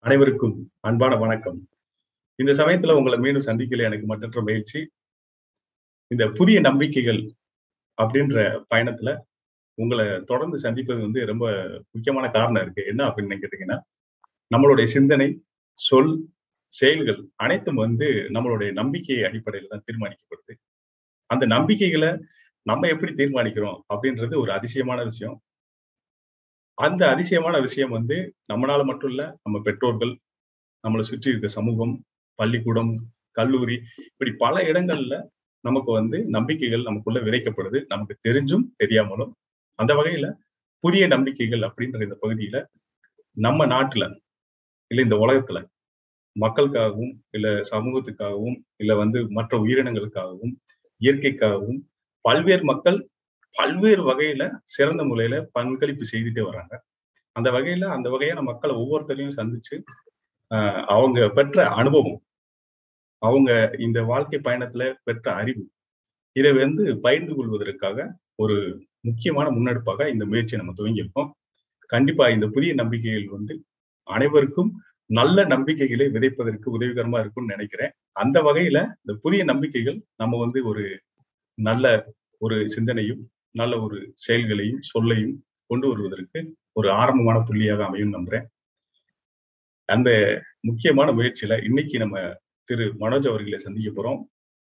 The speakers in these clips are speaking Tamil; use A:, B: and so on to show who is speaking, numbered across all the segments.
A: அனைவருக்கும் அன்பான வணக்கம் இந்த சமயத்துல உங்களை மீண்டும் சந்திக்கல எனக்கு மற்றற்ற மகிழ்ச்சி இந்த புதிய நம்பிக்கைகள் அப்படின்ற பயணத்துல உங்களை தொடர்ந்து சந்திப்பது வந்து ரொம்ப முக்கியமான காரணம் இருக்கு என்ன அப்படின்னு கேட்டீங்கன்னா நம்மளுடைய சிந்தனை சொல் செயல்கள் அனைத்தும் வந்து நம்மளுடைய நம்பிக்கை அடிப்படையில தான் தீர்மானிக்கப்படுது அந்த நம்பிக்கைகளை நம்ம எப்படி தீர்மானிக்கிறோம் அப்படின்றது ஒரு அதிசயமான விஷயம் அந்த அதிசயமான விஷயம் வந்து நம்மளால மட்டும் இல்ல நம்ம பெற்றோர்கள் நம்மளை சுற்றி இருக்க சமூகம் பள்ளிக்கூடம் கல்லூரி இப்படி பல இடங்கள்ல நமக்கு வந்து நம்பிக்கைகள் நமக்குள்ள விதைக்கப்படுது நமக்கு தெரிஞ்சும் தெரியாமலும் அந்த வகையில புதிய நம்பிக்கைகள் அப்படின்ற இந்த பகுதியில நம்ம நாட்டுல இல்ல இந்த உலகத்துல மக்களுக்காகவும் இல்ல சமூகத்துக்காகவும் இல்ல வந்து மற்ற உயிரினங்களுக்காகவும் இயற்கைக்காகவும் பல்வேறு மக்கள் பல்வேறு வகையில சிறந்த முறையில பங்களிப்பு செய்துட்டே வராங்க அந்த வகையில அந்த வகையான மக்களை ஒவ்வொருத்தரையும் சந்திச்சு ஆஹ் அவங்க பெற்ற அனுபவம் அவங்க இந்த வாழ்க்கை பயணத்துல பெற்ற அறிவு இதை வந்து பகிர்ந்து கொள்வதற்காக ஒரு முக்கியமான முன்னெடுப்பாக இந்த முயற்சியை நம்ம துவங்கியிருக்கோம் கண்டிப்பா இந்த புதிய நம்பிக்கைகள் வந்து அனைவருக்கும் நல்ல நம்பிக்கைகளை விதைப்பதற்கு உதவிகரமா இருக்கும்னு நினைக்கிறேன் அந்த வகையில இந்த புதிய நம்பிக்கைகள் நம்ம வந்து ஒரு நல்ல ஒரு சிந்தனையும் நல்ல ஒரு செயல்களையும் சொல்லையும் கொண்டு வருவதற்கு ஒரு ஆரம்பமான புள்ளியாக அமையும் நம்புறேன் அந்த முக்கியமான முயற்சியில இன்னைக்கு நம்ம திரு மனோஜ் அவர்களை சந்திக்க போறோம்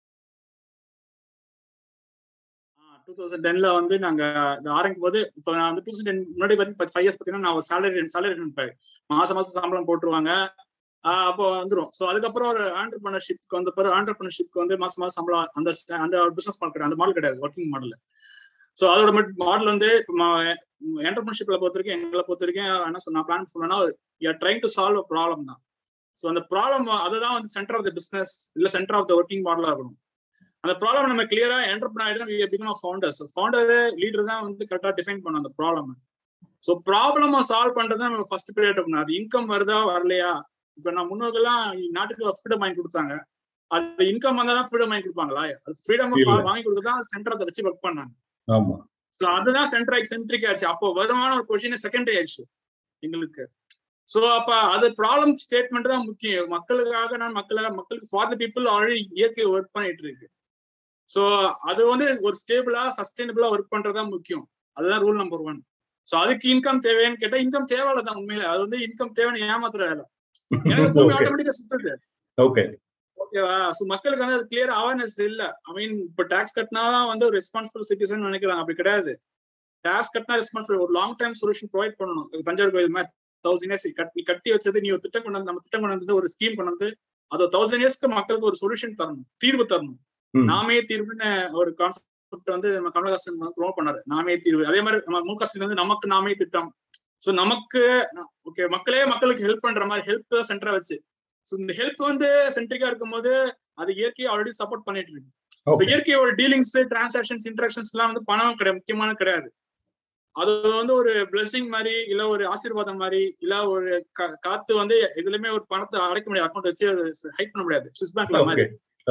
B: டூ தௌசண்ட் டென்ல வந்து நாங்க ஆரம்பிக்கும் போது இப்போ நான் வந்து டூ தௌசண்ட் டென் முன்னாடி வந்து ஃபைவ் இயர்ஸ் பார்த்தீங்கன்னா நான் சேலரி சேலரி இருப்பேன் மாசம் மாசம் சம்பளம் போட்டுருவாங்க அப்போ வந்துடும் ஸோ அதுக்கப்புறம் ஒரு ஆண்டர்பிரினர்ஷிப்க்கு வந்து பிறகு ஆண்டர்பிரினர்ஷிப்க்கு வந்து மாசம் மாசம் சம்பளம் அந்த அந்த பிசினஸ் மாடல் கிடையாது அந்த மாடல் கிடையாது ஒர்க்கிங் மாடல் ஸோ அதோட மாடல் வந்து இப்போ என்டர்பிரினர்ஷிப்ல பொறுத்த வரைக்கும் எங்களை பொறுத்த வரைக்கும் என்ன சொன்னா பிளான் பண்ணா you are trying to solve a problem தான் ஸோ அந்த ப்ராப்ளம் அதுதான் வந்து சென்டர் ஆஃப் த பிசினஸ் இல்ல சென்டர் ஆஃப் த ஒர்க்கிங் மாடலா இருக்கணும் அந்த ப்ராப்ளம் நம்ம கிளியரா என்டர்பிரினர் ஆயிட்டு பிகம் ஃபவுண்டர்ஸ் ஃபவுண்டர் லீடர் தான் வந்து கரெக்டா டிஃபைன் பண்ணும் அந்த ப்ராப்ளம் ஸோ ப்ராப்ளமா சால்வ் பண்றது நம்ம ஃபர்ஸ்ட் பீரியட் இருக்கணும் அது இன்கம் வருதா வரலையா இப்ப நான் முன்னோர்கள்லாம் நாட்டுக்கு ஃப்ரீடம் வாங்கி கொடுத்தாங்க அது இன்கம் வந்தா தான் ஃப்ரீடம் வாங்கி கொடுப்பாங்களா அது ஃப்ரீடம் வாங்கி கொடுக்கதான் சென்டர் வச்சு ஒர்க் பண்ணாங்க
A: ஆமா
B: ஸோ அதுதான் சென்ட்ரிக் சென்ட்ரிக் ஆச்சு அப்போ வருமான ஒரு கொஸ்டின் செகண்டரி ஆயிடுச்சு எங்களுக்கு சோ அப்ப அது ப்ராப்ளம் ஸ்டேட்மெண்ட் தான் முக்கியம் மக்களுக்காக நான் மக்களாக மக்களுக்கு ஃபார் த பீப்புள் ஆல்ரெடி இயற்கை ஒர்க் பண்ணிட்டு இருக்கு சோ அது வந்து ஒரு ஸ்டேபிளா சஸ்டைனபிளா ஒர்க் பண்றதா முக்கியம் அதுதான் ரூல் நம்பர் ஒன் சோ அதுக்கு இன்கம் தேவைன்னு கேட்டா இன்கம் தேவையில்ல தான் உண்மையில அது வந்து இன்கம் தேவைன்னு ஏமாத்துற வேலை எனக்கு பூமி ஆட்டோமேட்டிக்கா சுத்துது
A: ஓகே
B: ஓகேவா சோ மக்களுக்கு வந்து அது கிளியர் அவேர்னஸ் இல்ல ஐ மீன் இப்ப டாக்ஸ் கட்டினா வந்து ஒரு ரெஸ்பான்சிபிள் சிட்டிசன் நினைக்கிறாங்க அப்படி கிடையாது டாக்ஸ் கட்டினா ரெஸ்பான்சிபிள் ஒரு லாங் டைம் சொல்யூஷன் ப்ரொவைட் பண்ணணும் தஞ்சாவூர் கோயில் மாதிரி தௌசண்ட் இயர்ஸ் கட்டி கட்டி வச்சது நீ ஒரு திட்டம் கொண்டு வந்து நம்ம திட்டம் கொண்டு வந்து ஒரு ஸ்கீம் கொண்டு வந்து அது தௌசண்ட் இயர்ஸ்க்கு மக்களுக்கு ஒரு சொல்யூஷன் தரணும் தீர்வு தரணும் நாமே தீர்வுன்னு ஒரு கான்செப்ட் வந்து நம்ம கமலஹாசன் ப்ரொமோட் பண்ணாரு நாமே தீர்வு அதே மாதிரி நம்ம மு வந்து நமக்கு நாமே திட்டம் ஸோ நமக்கு ஓகே மக்களே மக்களுக்கு ஹெல்ப் பண்ற மாதிரி ஹெல்ப் சென்டரா வச்சு ஸோ இந்த ஹெல்ப் வந்து சென்ட்ரிக்கா இருக்கும்போது அது இயற்கையை ஆல்ரெடி சப்போர்ட் பண்ணிட்டு இருக்கு இயற்கையோட டீலிங்ஸ் டிரான்சாக்ஷன்ஸ் இன்ட்ராக்ஷன்ஸ் எல்லாம் வந்து பணம் கிடையாது முக்கியமான கிடையாது அது வந்து ஒரு பிளஸிங் மாதிரி இல்ல ஒரு ஆசீர்வாதம் மாதிரி இல்ல ஒரு காத்து வந்து எதுலயுமே ஒரு பணத்தை அடைக்க முடியாது அக்கௌண்ட் வச்சு ஹைட் பண்ண முடியாது சுவிஸ் பேங்க்ல மாதிரி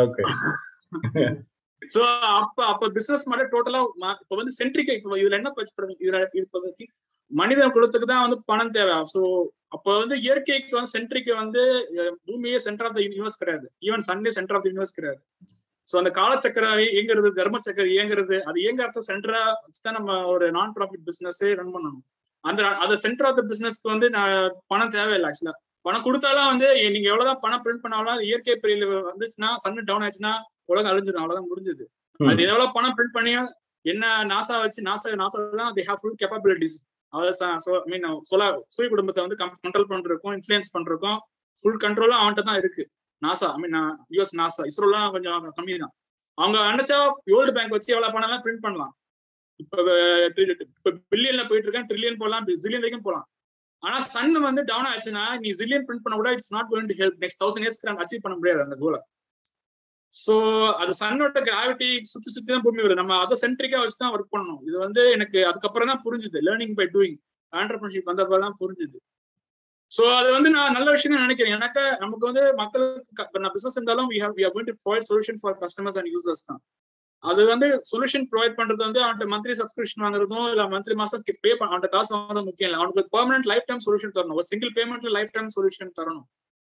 B: சோ அப்ப அப்ப பிசினஸ் மாதிரி டோட்டலா இப்ப வந்து சென்ட்ரிக் இப்ப இதுல என்ன இதுல இது மனித குலத்துக்கு தான் வந்து பணம் தேவை சோ அப்ப வந்து இயற்கைக்கு வந்து சென்ட்ரிக்கு வந்து பூமியே சென்டர் ஆஃப் த யூனிவர்ஸ் கிடையாது even Sunday centre of the universe கிடையாது சோ அந்த காலச்சக்கர இயங்குறது தர்ம சக்கர இயங்குறது அது இயங்குறத சென்டரா தான் நம்ம ஒரு நான் ப்ராஃபிட் பிசினஸ் ரன் பண்ணணும் அந்த அந்த சென்டர் ஆஃப் த பிசினஸ்க்கு வந்து நான் பணம் தேவையில்லை ஆக்சுவலா பணம் கொடுத்தாலும் வந்து நீங்க எவ்வளவுதான் பணம் பிரிண்ட் பண்ணாலும் இயற்கை பிரியில் வந்துச்சுன்னா சன்னு டவுன் ஆச்சுன்னா உலகம் அழிஞ்சிடும் அவ்வளவுதான் முடிஞ்சது அது எவ்வளவு பணம் பிரிண்ட் பண்ணியும் என்ன நாசா வச்சு நாசா நாசா தான் they have full capabilities I mean சொல்ல சூரிய குடும்பத்தை வந்து கண்ட்ரோல் பண்றதுக்கும் இன்ஃபுளுன்ஸ் பண்றதுக்கும் ஃபுல் கண்ட்ரோலும் அவன்கிட்ட தான் இருக்கு NASA I mean US NASA இஸ்ரோலாம் கொஞ்சம் கம்மி தான் அவங்க நினைச்சா வேர்ல்டு பேங்க் வச்சு எவ்வளவு பணம் எல்லாம் பிரிண்ட் பண்ணலாம் இப்ப இப்ப பில்லியன்ல போயிட்டு இருக்கேன் ட்ரில்லியன் போகலாம் ஜில்லியன் வரைக்கும் போகலாம் ஆனா சன் வந்து டவுன் ஆச்சுன்னா நீ ஜில்லியன் பிரிண்ட் பண்ண கூட it's not going to help next thousand இயர்ஸ்க்கு அச்சீவ் பண்ண முடியாது அந்த கோலை சோ அது சன்னோட கிராவிட்டி சுத்தி சுத்தி தான் பூமி வருது நம்ம அதை சென்ட்ரிக்கா வச்சு தான் ஒர்க் பண்ணணும் இது வந்து எனக்கு அதுக்கப்புறம் தான் புரிஞ்சுது லேர்னிங் பை டூயிங் ஆண்டர்பிரினர்ஷிப் வந்தப்ப தான் புரிஞ்சுது சோ அது வந்து நான் நல்ல விஷயம் நினைக்கிறேன் எனக்கு நமக்கு வந்து மக்களுக்கு நான் பிசினஸ் இருந்தாலும் we have we are going to provide solution for customers and users தான் அது வந்து சொல்யூஷன் ப்ரொவைட் பண்றது வந்து அவன்கிட்ட மந்த்லி சப்ஸ்கிரிப்ஷன் வாங்குறதும் இல்ல மந்த்லி மாசம் பே அவன்கிட்ட காசு வாங்குறது முக்கியம் இல்லை அவனுக்கு பெர்மனன்ட் லைஃப் டைம் சொல்யூஷன் தரணும் ஒரு சிங்கிள் பேமெண்ட்ல லைஃப் டைம் சொல்யூஷன் தரணும்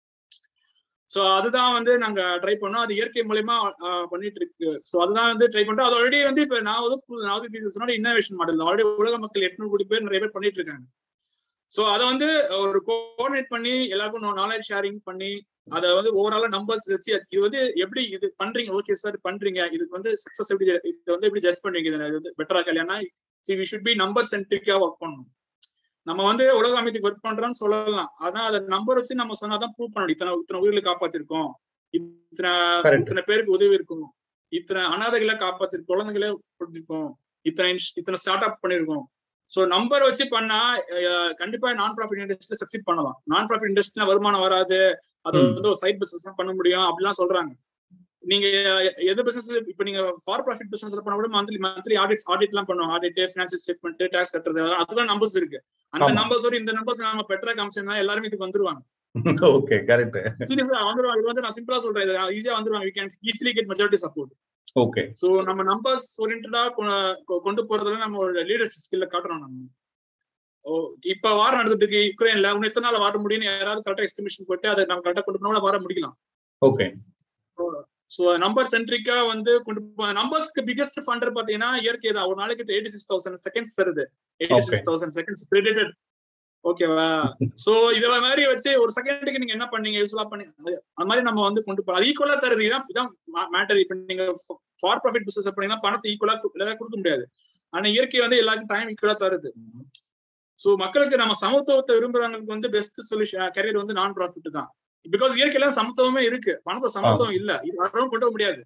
B: சோ அதுதான் வந்து நாங்க ட்ரை பண்ணோம் அது இயற்கை மூலயமா பண்ணிட்டு இருக்கு சோ அதுதான் வந்து ட்ரை பண்றோம் அது ஆல்ரெடி வந்து இப்ப நான் வந்து நான் வந்து சொன்ன இன்னோவேஷன் மாடல் ஆல்ரெடி உலக மக்கள் எட்நூறு கோடி பேர் நிறைய பேர் பண்ணிட்டு இருக்காங்க சோ அதை வந்து ஒரு கோஆர்டினேட் பண்ணி எல்லாருக்கும் நாலேஜ் ஷேரிங் பண்ணி அதை வந்து ஓவராலா நம்பர்ஸ் வச்சு இது வந்து எப்படி இது பண்றீங்க ஓகே சார் பண்றீங்க இதுக்கு வந்து சக்சஸ் எப்படி இது வந்து எப்படி ஜட்ஜ் பண்றீங்க இது வந்து பெட்டரா கல்யாணம் see we should be number சென்ட்ரிக்கா ஒர்க் பண்ணணும் நம்ம வந்து உலக அமைதிக்கு ஒர்க் பண்றோம்னு சொல்லலாம் ஆனா அதை நம்பர் வச்சு நம்ம சொன்னாதான் ப்ரூவ் பண்ணணும் இத்தனை இத்தனை உயிர்களை காப்பாத்திருக்கோம் இத்தனை இத்தனை பேருக்கு உதவி இருக்கும் இத்தனை அனாதைகளை காப்பாத்திருக்கோம் குழந்தைகளை கொடுத்திருக்கோம் இத்தனை இத்தனை ஸ்டார்ட் அப் பண்ணிருக்கோம் சோ நம்பர் வச்சு பண்ணா கண்டிப்பா நான் ப்ராஃபிட் இண்டஸ்ட்ரியில சக்சீட் பண்ணலாம் நான் ப்ராஃபிட் இண்டஸ்ட்ரியில வருமானம் வராது அது வந்து ஒரு சைட் பிசினஸ் பண்ண முடியும் அப்படிலாம் சொல்றாங்க நீங்க எது பிசினஸ் இப்ப நீங்க ஃபார் ப்ராஃபிட் பிசினஸ்ல பண்ண கூட மந்த்லி மந்த்லி ஆடிட் ஆடிட் எல்லாம் பண்ணுவோம் ஆடிட் ஃபினான்சியல் ஸ்டேட்மெண்ட் டேக்ஸ் கட்டுறது அதெல்லாம் நம்பர்ஸ் இருக்கு அந்த நம்பர்ஸோட இந்த நம்பர்ஸ் நம்ம பெட்டரா காமிச்சோம்னா எல்லாருமே இதுக்கு வந்துருவாங்க
A: ஓகே கரெக்ட்
B: சீரியஸா வந்துருவாங்க இது வந்து நான் சிம்பிளா சொல்றேன் இது ஈஸியா வந்துருவாங்க we can easily get majority support
A: okay
B: so நம்ம நம்பர்ஸ் ஓரியன்டா கொண்டு போறதுல நம்ம லீடர்ஷிப் ஸ்கில்ல காட்டுறோம் நம்ம இப்ப வாரம் நடந்துட்டு இருக்கு யுக்ரைன்ல இன்னும் எத்தனை நாள் வர முடியும்னு யாராவது கரெக்டா எஸ்டிமேஷன் போட்டு அதை நம்ம கரெக்டா கொண்டு போனா வர முடிக்கலாம்
A: ஓகே
B: சோ நம்பர் சென்ட்ரிக்கா வந்து கொண்டு நம்பர்ஸ்க்கு பிகெஸ்ட் ஃபண்டர் பாத்தீங்கன்னா இயற்கை தான் ஒரு நாளைக்கு எயிட்டி சிக்ஸ் தௌசண்ட் செகண்ட்ஸ் தருது eighty six thousand seconds credited ஓகேவா சோ இத மாதிரி வச்சு ஒரு செகண்டுக்கு நீங்க என்ன பண்ணீங்க யூஸ்ஃபுல்லா பண்ணி அது மாதிரி நம்ம வந்து கொண்டு போறோம் அது ஈக்குவலா தருது இதான் இதான் மேட்டர் இப்ப நீங்க ஃபார் ப்ராஃபிட் பிசினஸ் பண்ணீங்கன்னா பணத்தை ஈக்குவலா கொடுக்க முடியாது ஆனா இயற்கை வந்து எல்லாருக்கும் டைம் ஈக்குவலா தருது சோ மக்களுக்கு நம்ம சமத்துவத்தை விரும்புறவங்களுக்கு வந்து பெஸ்ட் சொல்யூஷன் கரியர் வந்து நான் ப்ராஃபிட் தான் பிகாஸ் இயற்கையில சமத்துவமே இருக்கு பணத்தை சமத்துவம் இல்ல இது யாரும் கொண்டு வர முடியாது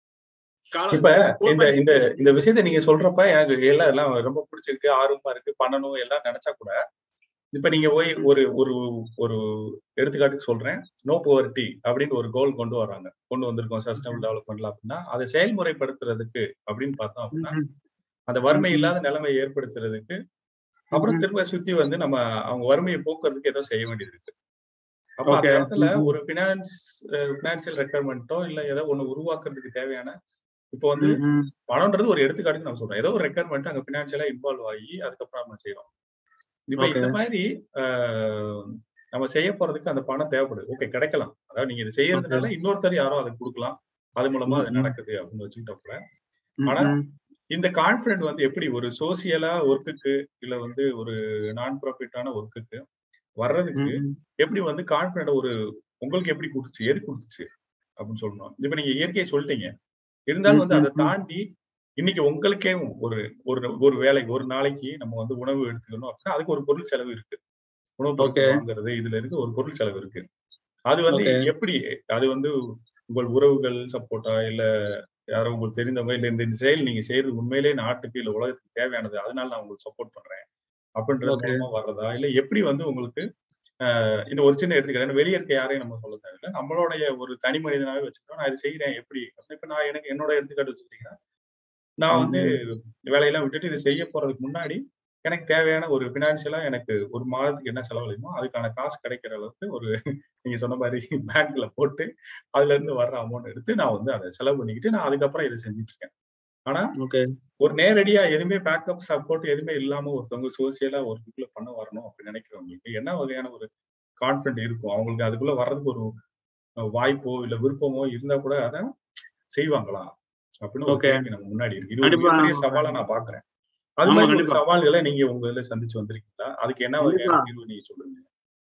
A: இப்ப இந்த இந்த இந்த விஷயத்த நீங்க சொல்றப்ப எனக்கு எல்லாம் எல்லாம் ரொம்ப பிடிச்சிருக்கு ஆர்வமா இருக்கு பண்ணணும் எல்லாம் நினைச்சா கூட இப்ப நீங்க போய் ஒரு ஒரு ஒரு எடுத்துக்காட்டுக்கு சொல்றேன் நோ புவர்டி அப்படின்னு ஒரு கோல் கொண்டு வராங்க கொண்டு வந்திருக்கோம் சஸ்டைனபிள் டெவலப்மெண்ட்ல அப்படின்னா அதை செயல்முறைப்படுத்துறதுக்கு அப்படின்னு பார்த்தோம் அப்படின்னா அந்த வறுமை இல்லாத நிலைமை ஏற்படுத்துறதுக்கு அப்புறம் திரும்ப சுத்தி வந்து நம்ம அவங்க வறுமையை போக்குறதுக்கு ஏதோ செய்ய வேண்டியது இருக்கு அப்ப அந்த இடத்துல ஒரு பினான்ஸ் பினான்சியல் ரெக்குயர்மெண்ட்டோ இல்ல ஏதோ ஒண்ணு உருவாக்குறதுக்கு தேவையான இப்போ வந்து பணம்ன்றது ஒரு எடுத்துக்காட்டுக்கு நம்ம சொல்றோம் ஏதோ ஒரு ரெக்குயர்மெண்ட் அங்க பினான்சியலா இன்வால்வ் ஆகி அதுக்கப்புறம் நம்ம செய்யறோம் இப்ப இந்த மாதிரி நம்ம செய்ய போறதுக்கு அந்த பணம் தேவைப்படுது ஓகே கிடைக்கலாம் அதாவது நீங்க இது செய்யறதுனால இன்னொருத்தர் யாரோ அதை கொடுக்கலாம் அது மூலமா அது நடக்குது அப்படின்னு வச்சுக்கிட்டப்ப ஆனா இந்த கான்பிடன்ட் வந்து எப்படி ஒரு சோசியலா ஒர்க்குக்கு இல்ல வந்து ஒரு நான் ப்ராஃபிட்டான ஒர்க்குக்கு வர்றதுக்கு எப்படி வந்து கான்பிடன்ட் ஒரு உங்களுக்கு எப்படி கொடுத்துச்சு எது கொடுத்துச்சு அப்படின்னு சொல்லணும் இப்ப நீங்க இயற்கையை சொல்லிட்டீங்க இருந்தாலும் வந்து அதை தாண்டி இன்னைக்கு உங்களுக்கே ஒரு ஒரு ஒரு வேலைக்கு ஒரு நாளைக்கு நம்ம வந்து உணவு எடுத்துக்கணும் அப்படின்னா அதுக்கு ஒரு பொருள் செலவு இருக்கு உணவு பொருட்கள் வாங்குறது இதுல இருக்கு ஒரு பொருள் செலவு இருக்கு அது வந்து எப்படி அது வந்து உங்கள் உறவுகள் சப்போர்ட்டா இல்ல யாரோ உங்களுக்கு தெரிந்தவங்க இல்ல இந்த செயல் நீங்க செய்யறது உண்மையிலேயே நாட்டுக்கு இல்ல உலகத்துக்கு தேவையானது அதனால நான் உங்களுக்கு சப்போர்ட் பண்றேன் அப்படின்றது மூலமா வர்றதா இல்ல எப்படி வந்து உங்களுக்கு இந்த ஒரு சின்ன எடுத்துக்கிறேன் வெளியே இருக்க யாரையும் நம்ம சொல்ல தேவையில்லை நம்மளுடைய ஒரு தனி மனிதனாவே வச்சுக்கிறோம் நான் இது செய்யறேன் எப்படி இப்ப நான் எனக்கு என்னோட எடுத்துக்காட்டு வச்சுக்கிட்டீங்கன்னா நான் வந்து வேலையெல்லாம் விட்டுட்டு இது செய்ய போறதுக்கு முன்னாடி எனக்கு தேவையான ஒரு பினான்சியலா எனக்கு ஒரு மாதத்துக்கு என்ன செலவழிக்குமோ அதுக்கான காசு கிடைக்கிற அளவுக்கு ஒரு நீங்க சொன்ன மாதிரி பேங்க்ல போட்டு அதுல இருந்து வர்ற அமௌண்ட் எடுத்து நான் வந்து அதை செலவு பண்ணிக்கிட்டு நான் அதுக்கப்புறம் இதை செஞ்சுட்டு இருக்கேன் ஆனா ஒரு நேரடியா எதுவுமே பேக்கப் சப்போர்ட் எதுவுமே இல்லாம ஒருத்தவங்க சோசியலா ஒரு இதுக்குள்ள பண்ண வரணும் அப்படின்னு நினைக்கிறவங்களுக்கு என்ன வகையான ஒரு கான்பிடன்ட் இருக்கும் அவங்களுக்கு அதுக்குள்ள வர்றதுக்கு ஒரு வாய்ப்போ இல்ல விருப்பமோ இருந்தா கூட அதை செய்வாங்களா அப்படின்னு ஒரு கேள்வி நம்ம முன்னாடி இருக்கு இது ஒரு பெரிய சவாலா நான் பாக்குறேன் அது மாதிரி சவால்களை நீங்க உங்க இதுல சந்திச்சு வந்திருக்கீங்களா அதுக்கு என்ன வகையான தீர்வு நீங்க சொல்லுங்க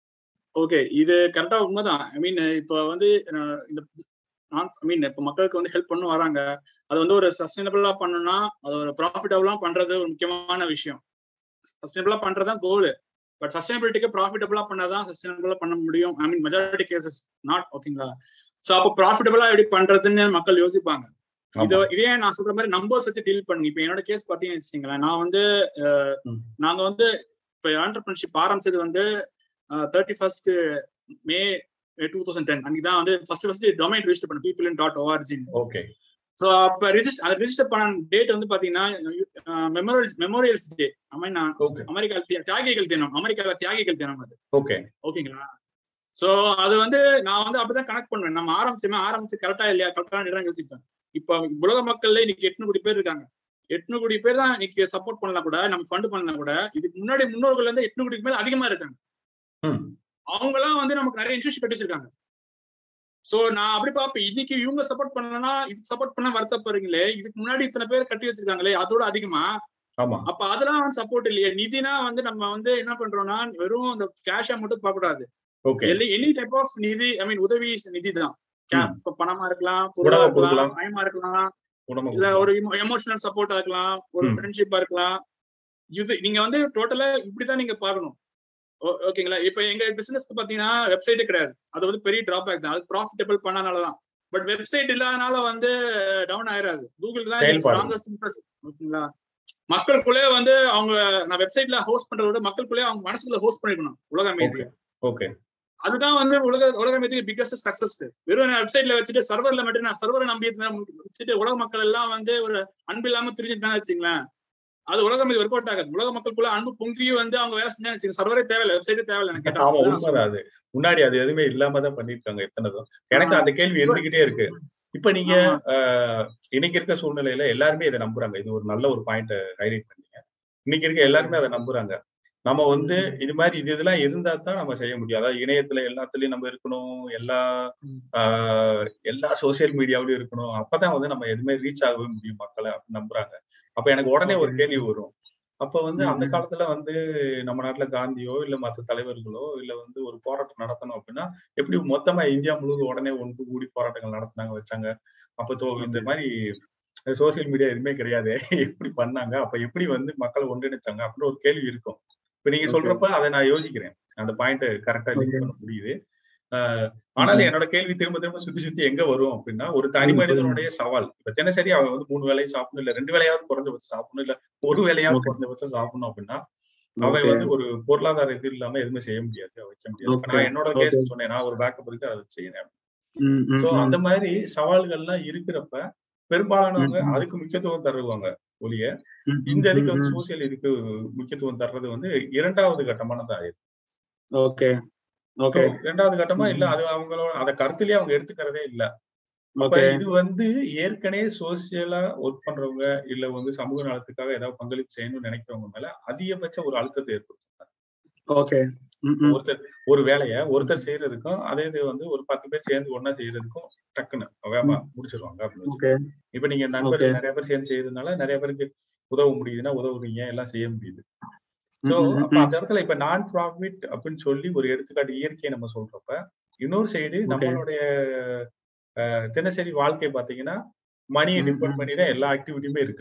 B: ஓகே இது கரெக்டா உண்மைதான் ஐ மீன் இப்ப வந்து இந்த நான் ஐ மீன் இப்ப மக்களுக்கு வந்து ஹெல்ப் பண்ண வராங்க அது வந்து ஒரு சஸ்டைனபிளா பண்ணணும்னா அது ஒரு ப்ராஃபிட்டபிளா பண்றது ஒரு முக்கியமான விஷயம் சஸ்டைனபிளா பண்றதுதான் கோல் பட் சஸ்டைனபிலிட்டிக்கு ப்ராஃபிட்டபிளா பண்ணாதான் சஸ்டைனபிளா பண்ண முடியும் I mean majority cases not ஓகேங்களா சோ அப்போ ப்ராஃபிட்டபிளா எப்படி பண்றதுன்னு மக்கள் யோசிப்பாங்க இது இதே நான் சொல்ற மாதிரி நம்பர்ஸ் வச்சு டீல் பண்ணுங்க இப்ப என்னோட கேஸ் பாத்தீங்கன்னு வச்சுக்கீங்களேன் நான் வந்து நாங்க வந்து இப்ப ஆண்டர்பிரினர்ஷிப் ஆரம்பிச்சது வந்து thirty first May two thousand ten அன்னைக்கு தான் வந்து ஃபர்ஸ்ட் ஃபர்ஸ்ட் டொமைன் ரிஜிஸ்டர் பண்ண people dot O R G
A: okay
B: so அப்ப ரிஜிஸ்டர் அதை ரிஜிஸ்டர் பண்ண டேட் வந்து பாத்தீங்கன்னா மெமோரியல்ஸ் மெமோரியல்ஸ் டே ஐ நான் அமெரிக்கா தியாகிகள் தினம் அமெரிக்கால தியாகிகள் தினம் அது
A: ஓகே
B: ஓகேங்களா சோ அது வந்து நான் வந்து அப்படிதான் கனெக்ட் பண்ணுவேன் நம்ம ஆரம்பிச்சுமே ஆரம்பிச்சு கரெக்டா இல்லையா கரெக்டா இடம் யோசிப்பேன் இப்ப உலக மக்கள்ல இன்னைக்கு எட்நூறு கோடி பேர் இருக்காங்க எட்நூறு கோடி பேர் தான் இன்னைக்கு சப்போர்ட் பண்ணலாம் கூட நம்ம ஃபண்ட் பண்ணலாம் கூட இதுக்கு முன்னாடி முன்னோர்கள் வந்து எட்நூறு கோடிக்கு மேல அதிகமா இருக்காங்க
A: ம்.
B: அவங்க எல்லாம் வந்து நமக்கு நிறைய இன்ஸ்டியூஷன் கட்டி வச்சிருக்காங்க சோ நான் அப்படி பாப்பேன் இன்னைக்கு இவங்க சப்போர்ட் பண்ணலன்னா இதுக்கு சப்போர்ட் பண்ண வருத்தப்படுறீங்களே இதுக்கு முன்னாடி இத்தனை பேர் கட்டி வச்சிருக்காங்களே அதோட அதிகமா
A: ஆமா
B: அப்ப அதெல்லாம் வந்து சப்போர்ட் இல்லையே நிதினா வந்து நம்ம வந்து என்ன பண்றோம்னா வெறும் இந்த கேஷா மட்டும் பார்க்க கூடாது
A: ஓகே
B: எனி டைப் ஆஃப் நிதி ஐ மீன் உதவி நிதி தான்
A: ம்.
B: இப்ப பணமா இருக்கலாம்
A: உணவு
B: பொருளா இருக்கலாம்
A: கொடுக்கலாம்.
B: பயமா இருக்கலாம்
A: உடம்பு
B: இல்ல ஒரு எமோஷனல் சப்போர்ட்டா இருக்கலாம் ஒரு
A: ம்.
B: ஃப்ரெண்ட்ஷிப்பா இருக்கலாம் இது நீங்க வந்து டோட்டலா இப்படிதான் நீங்க பார்க்கணும் ஓ- ஓகேங்களா இப்ப எங்க பிசினஸ்க்கு பாத்தீங்கன்னா வெப்சைட்டே கிடையாது அது வந்து பெரிய டிராபேக் தான் அது ப்ராஃபிட்டபிள் பண்ணனாலதான் பட் வெப்சைட் இல்லாதனால வந்து டவுன் ஆயிராது கூகுள் தான்
A: செயல்பாடு.
B: ஸ்ட்ராங்கஸ்ட் ஓகேங்களா மக்களுக்குள்ளே வந்து அவங்க நான் வெப்சைட்ல ஹோஸ்ட் பண்றத விட மக்களுக்குள்ளே அவங்க மனசுக்குள்ள ஹோஸ்ட் பண்ணிக்கணும் உலக அமைதி
A: ஓகே
B: அதுதான் வந்து உலக உலக அமைதிக்கு பிக்கஸ்ட் சக்சஸ் வெறும் வெப்சைட்ல வச்சுட்டு சர்வர்ல மட்டும் நான் சர்வரை நம்பி வச்சுட்டு உலக மக்கள் எல்லாம் வந்து ஒரு அன்பு இல்லாம திரிஞ்சுட்டாங்க வச்சுங்களேன் அது உலக அமைதி ஒர்க் அவுட் ஆகாது உலக மக்களுக்குள்ள அன்பு பொங்கி வந்து அவங்க வேலை செஞ்சாங்க வச்சுக்கோங்க சர்வரே தேவையில்லை வெப்சைட்டே தேவையில்லை எனக்கு கேட்டா.
A: ஆமா
B: அதான் நான்
A: உண்மைதான் அது முன்னாடி அது எதுவுமே இல்லாம தான் பண்ணிருக்காங்க எத்தனைதும் எனக்கு அந்த கேள்வி இருந்துகிட்டே இருக்கு இப்ப நீங்க
B: ஆமா.
A: ஆஹ், இன்னைக்கு இருக்க சூழ்நிலையில எல்லாருமே இதை நம்புறாங்க இது ஒரு நல்ல ஒரு பாயிண்ட் ஹைலைட் பண்ணீங்க இன்னைக்கு இருக்க எல்லாருமே அதை நம்புறாங்க நம்ம வந்து இது மாதிரி இது இதெல்லாம் இருந்தா தான் நம்ம செய்ய முடியும் அதாவது இணையத்துல எல்லாத்துலயும் நம்ம இருக்கணும் எல்லா
B: ம்.
A: ஆஹ், எல்லா சோசியல் மீடியாவிலயும் இருக்கணும் அப்பதான் வந்து நம்ம எதுவுமே ரீச் ஆகவே முடியும் மக்களை அப்படின்னு நம்புறாங்க அப்ப எனக்கு உடனே ஒரு
B: Okay.
A: கேள்வி வரும் அப்ப வந்து அந்த
B: ம்.
A: காலத்துல வந்து நம்ம நாட்டுல காந்தியோ இல்ல மத்த தலைவர்களோ இல்ல வந்து ஒரு போராட்டம் நடத்தணும் அப்படின்னா எப்படி மொத்தமா இந்தியா முழுவதும் உடனே ஒன்று கூடி போராட்டங்கள் நடத்தினாங்க வச்சாங்க அப்ப தோ இந்த மாதிரி சோசியல் மீடியா எதுவுமே கிடையாது எப்படி பண்ணாங்க அப்ப எப்படி வந்து மக்களை ஒன்றிணைச்சாங்க அப்படின்னு ஒரு கேள்வி இருக்கும் இப்ப நீங்க
B: Okay.
A: சொல்றப்ப அதை நான் யோசிக்கிறேன் அந்த பாயிண்ட் கரெக்டா லிங்க்
B: Okay.
A: பண்ண முடியுது ஆஹ் ஆனாலும் என்னோட கேள்வி திரும்ப திரும்ப சுத்தி சுத்தி எங்க வரும் அப்படின்னா ஒரு தனி
B: ம்,
A: மனிதனுடைய சவால் இப்ப தினசரி அவன் வந்து மூணு வேலையும் சாப்பிடணும் இல்ல ரெண்டு வேலையாவது குறைஞ்சபட்சம் சாப்பிடணும் இல்ல ஒரு வேலையாவது
B: Okay.
A: குறைஞ்சபட்சம் சாப்பிடணும் அப்படின்னா அவன்
B: Okay.
A: வந்து ஒரு பொருளாதார இது இல்லாம எதுவுமே செய்ய முடியாது வைக்க முடியாது இப்ப
B: Okay.
A: நான் என்னோட கேஸ்
B: Okay.
A: சொன்னேன் நான் ஒரு பேக்கப் இருக்கு அதை செய்யறேன்
B: ம், ம்,
A: சோ
B: ம்.
A: அந்த மாதிரி சவால்கள்லாம் இருக்கிறப்ப பெரும்பாலானவங்க
B: ம், ம்.
A: அதுக்கு முக்கியத்துவம் தருவாங்க ஒழிய
B: ம்,
A: இந்த
B: ம்,
A: இதுக்கு
B: ம்,
A: வந்து
B: ம்.
A: சோசியல் இதுக்கு முக்கியத்துவம் தர்றது வந்து இரண்டாவது கட்டமானதா ஆயிருக்கு
B: ஓகே
A: So,
B: ஓகே
A: இரண்டாவது கட்டமா இல்ல
B: ம்.
A: அது அவங்களோட அத கருத்துலயே அவங்க எடுத்துக்கிறதே இல்ல அப்ப
B: ஓகே
A: இது வந்து ஏற்கனவே சோசியலா ஒர்க் பண்றவங்க இல்ல வந்து சமூக நலத்துக்காக ஏதாவது பங்களிப்பு செய்யணும்னு நினைக்கிறவங்க மேல அதிகபட்ச ஒரு அழுத்தத்தை ஏற்படுத்தும்
B: ஓகே ம், ம்.
A: ஒருத்தர் ஒரு வேலையை ஒருத்தர் செய்யறதுக்கும் அதே இது வந்து ஒரு பத்து பேர் சேர்ந்து ஒண்ணா செய்யறதுக்கும் டக்குன்னு வேகமா முடிச்சிருவாங்க அப்படின்னு
B: ஓகே
A: வச்சுக்கோங்க. இப்ப நீங்க நண்பர்கள்
B: Okay.
A: நிறைய பேர் சேர்ந்து செய்யறதுனால நிறைய பேருக்கு உதவ முடியுதுன்னா உதவுறீங்க எல்லாம் செய்ய முடியுது சோ
B: ம், ம்,
A: அப்ப
B: ம்.
A: அந்த இடத்துல இப்ப நான் ப்ராஃபிட் அப்படின்னு சொல்லி ஒரு எடுத்துக்காட்டு இயற்கையை நம்ம சொல்றப்ப இன்னொரு சைடு
B: Okay.
A: நம்மளுடைய அஹ், தினசரி வாழ்க்கை பாத்தீங்கன்னா மணியை
B: ம்,
A: டிபெண்ட்
B: ம்.
A: பண்ணி தான் எல்லா ஆக்டிவிட்டியுமே இருக்கு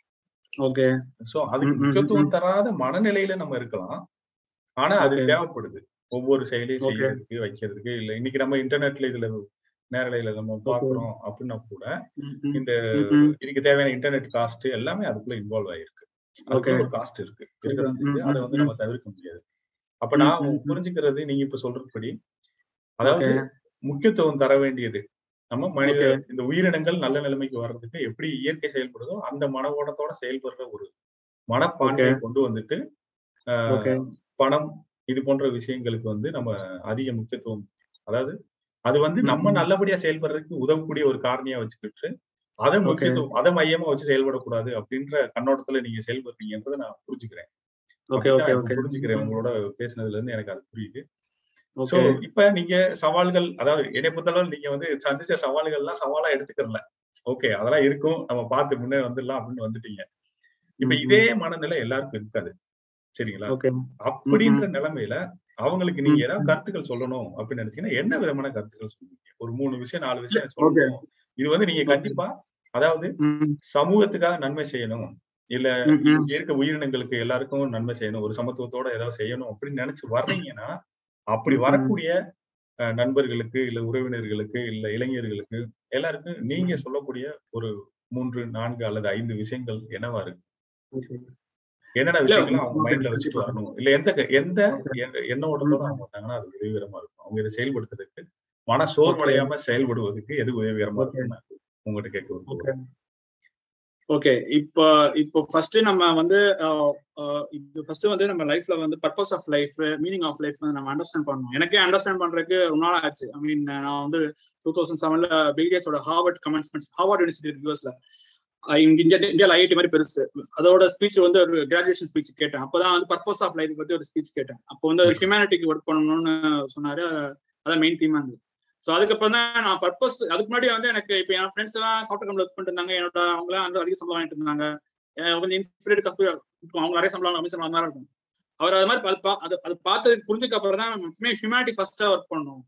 B: ஓகே
A: சோ அதுக்கு
B: ம், ம்,
A: முக்கியத்துவம் தராத மனநிலையில நம்ம இருக்கலாம் ஆனா அது
B: Okay.
A: தேவைப்படுது ஒவ்வொரு செயலையும்
B: Okay.
A: செய்யறதுக்கு வைக்கிறதுக்கு இல்ல இன்னைக்கு நம்ம இன்டர்நெட்ல இதுல நேரலையில நம்ம பாக்குறோம் அப்படின்னா கூட
B: ம், ம்.
A: இந்த
B: ம், ம்.
A: இதுக்கு தேவையான இன்டர்நெட் காஸ்ட் எல்லாமே அதுக்குள்ள இன்வால்வ் ஆயிருக்கு அதுக்குள்ள
B: Okay.
A: ஒரு காஸ்ட் இருக்கு இருக்கிறது
B: ம்,
A: அதை
B: ம்,
A: வந்து
B: ம்.
A: நம்ம தவிர்க்க முடியாது அப்ப
B: ம்,
A: நான்
B: ம், ம்.
A: புரிஞ்சுக்கிறது நீங்க இப்ப சொல்றதுபடி அதாவது
B: ஓகே
A: முக்கியத்துவம் தர வேண்டியது நம்ம மனித
B: Okay.
A: இந்த உயிரினங்கள் நல்ல நிலைமைக்கு வர்றதுக்கு எப்படி இயற்கை செயல்படுதோ அந்த மன ஓட்டத்தோட செயல்படுற ஒரு மனப்பான்மையை கொண்டு வந்துட்டு ஆஹ்,
B: ஓகே
A: பணம் இது போன்ற விஷயங்களுக்கு வந்து நம்ம அதிக முக்கியத்துவம் அதாவது அது வந்து
B: ம்,
A: நம்ம
B: ம்.
A: நல்லபடியா செயல்படுறதுக்கு உதவக்கூடிய ஒரு காரணியா வச்சுக்கிட்டு அதை
B: Okay.
A: முக்கியத்துவம் அதை மையமா வச்சு செயல்படக்கூடாது அப்படின்ற கண்ணோட்டத்துல நீங்க செயல்படுறீங்கன்றதை நான் புரிஞ்சுக்கிறேன்
B: ஓகே
A: அப்படித்தான்
B: ஓகே
A: நான்
B: ஓகே
A: புரிஞ்சுக்கிறேன் உங்களோட பேசுனதுல இருந்து எனக்கு அது புரியுது சோ
B: ஓகே
A: இப்ப நீங்க சவால்கள் அதாவது என்னை பொறுத்தளவு நீங்க வந்து சந்திச்ச சவால்கள்லாம் சவாலா எடுத்துக்கிறல ஓகே அதெல்லாம் இருக்கும் நம்ம பார்த்து முன்னே வந்துடலாம் அப்படின்னு வந்துட்டீங்க இப்ப
B: ம், ம்.
A: இதே மனநிலை எல்லாருக்கும் இருக்காது சரிங்களா
B: ஓகே
A: அப்படின்ற நிலைமையில அவங்களுக்கு நீங்க
B: ம்,
A: ஏதாவது
B: ம்.
A: கருத்துக்கள் சொல்லணும் அப்படின்னு நினைச்சீங்கன்னா என்ன விதமான கருத்துக்கள் சொல்லுவீங்க ஒரு மூணு விஷயம் நாலு விஷயம்
B: ஓகே
A: சொல்லணும் இது வந்து நீங்க
B: Okay.
A: கண்டிப்பா அதாவது
B: ம்,
A: சமூகத்துக்காக நன்மை செய்யணும் இல்ல
B: ம், ம்.
A: இங்க இருக்க உயிரினங்களுக்கு எல்லாருக்கும் நன்மை செய்யணும் ஒரு சமத்துவத்தோட ஏதாவது செய்யணும் அப்படின்னு நினைச்சு வர்றீங்கன்னா அப்படி
B: ம்.
A: வரக்கூடிய அஹ், நண்பர்களுக்கு இல்ல உறவினர்களுக்கு இல்ல இளைஞர்களுக்கு எல்லாருக்கும் நீங்க சொல்லக்கூடிய ஒரு மூன்று நான்கு அல்லது ஐந்து விஷயங்கள் என்னவா இருக்கு
B: ஓகே.
A: என்னென்ன
B: இல்ல,
A: விஷயங்களை அவங்க
B: okay,
A: மைண்ட்ல வச்சுட்டு
B: கண்டிப்பா.
A: வரணும் இல்ல எந்த எந்த
B: Okay.
A: எண்ண- எண்ண ஓட்டத்தோட
B: ம்.
A: அவங்க வந்தாங்கன்னா அது உதவிகரமா இருக்கும் அவங்க இதை செயல்படுத்துறதுக்கு மன சோர்வடையாம செயல்படுவதற்கு எது உதவிகரமா
B: Okay.
A: இருக்கும்னு உங்ககிட்ட கேட்க விரும்புறேன்.
B: ஓகே ஓகே இப்போ இப்போ ஃபர்ஸ்ட் நம்ம வந்து இது ஃபர்ஸ்ட் வந்து நம்ம லைஃப்ல வந்து purpose of life meaning of life நம்ம அண்டர்ஸ்டாண்ட் பண்ணணும் எனக்கே அண்டர்ஸ்டாண்ட் பண்றதுக்கு ரொம்ப நாள் ஆச்சு ஐ மீன் நான் வந்து டூ தௌசண்ட் செவன்ல பில்கேட்ஸோட ஹார்வர்ட் கமெண்ட்ஸ்மெண்ட்ஸ் ஹார்வர்ட் யூனிவர்சிட்டி யூஎஸ்ல இந்தியா இந்தியாவில் ஐஐடி மாதிரி பெருசு அதோட ஸ்பீச் வந்து ஒரு கிராஜுவேஷன் ஸ்பீச் கேட்டேன் அப்போதான் வந்து பர்பஸ் ஆஃப் லைஃப் பத்தி ஒரு ஸ்பீச் கேட்டேன் அப்போ வந்து ஹியூமனிட்டிக்கு ஒர்க் பண்ணணும்னு சொன்னாரு அதான் மெயின் தீமா இருந்தது ஸோ அதுக்கப்புறம் தான் நான் பர்பஸ் அதுக்கு முன்னாடி வந்து எனக்கு இப்போ என் ஃப்ரெண்ட்ஸ் எல்லாம் சாஃப்ட்வேர் கம்பெனி ஒர்க் பண்ணிட்டு இருந்தாங்க என்னோட அவங்க வந்து அதிக சம்பளம் வாங்கிட்டு இருந்தாங்க கொஞ்சம் இன்ஸ்பிரேட் கப்பு அவங்க நிறைய சம்பளம் கம்மி சம்பளம் மாதிரி இருக்கும் அவர் அது மாதிரி அது அது பார்த்து புரிஞ்சுக்க அப்புறம் தான் மட்டுமே ஹியூமனிட்டி ஃபர்ஸ்டா ஒர்க் பண்ணணும்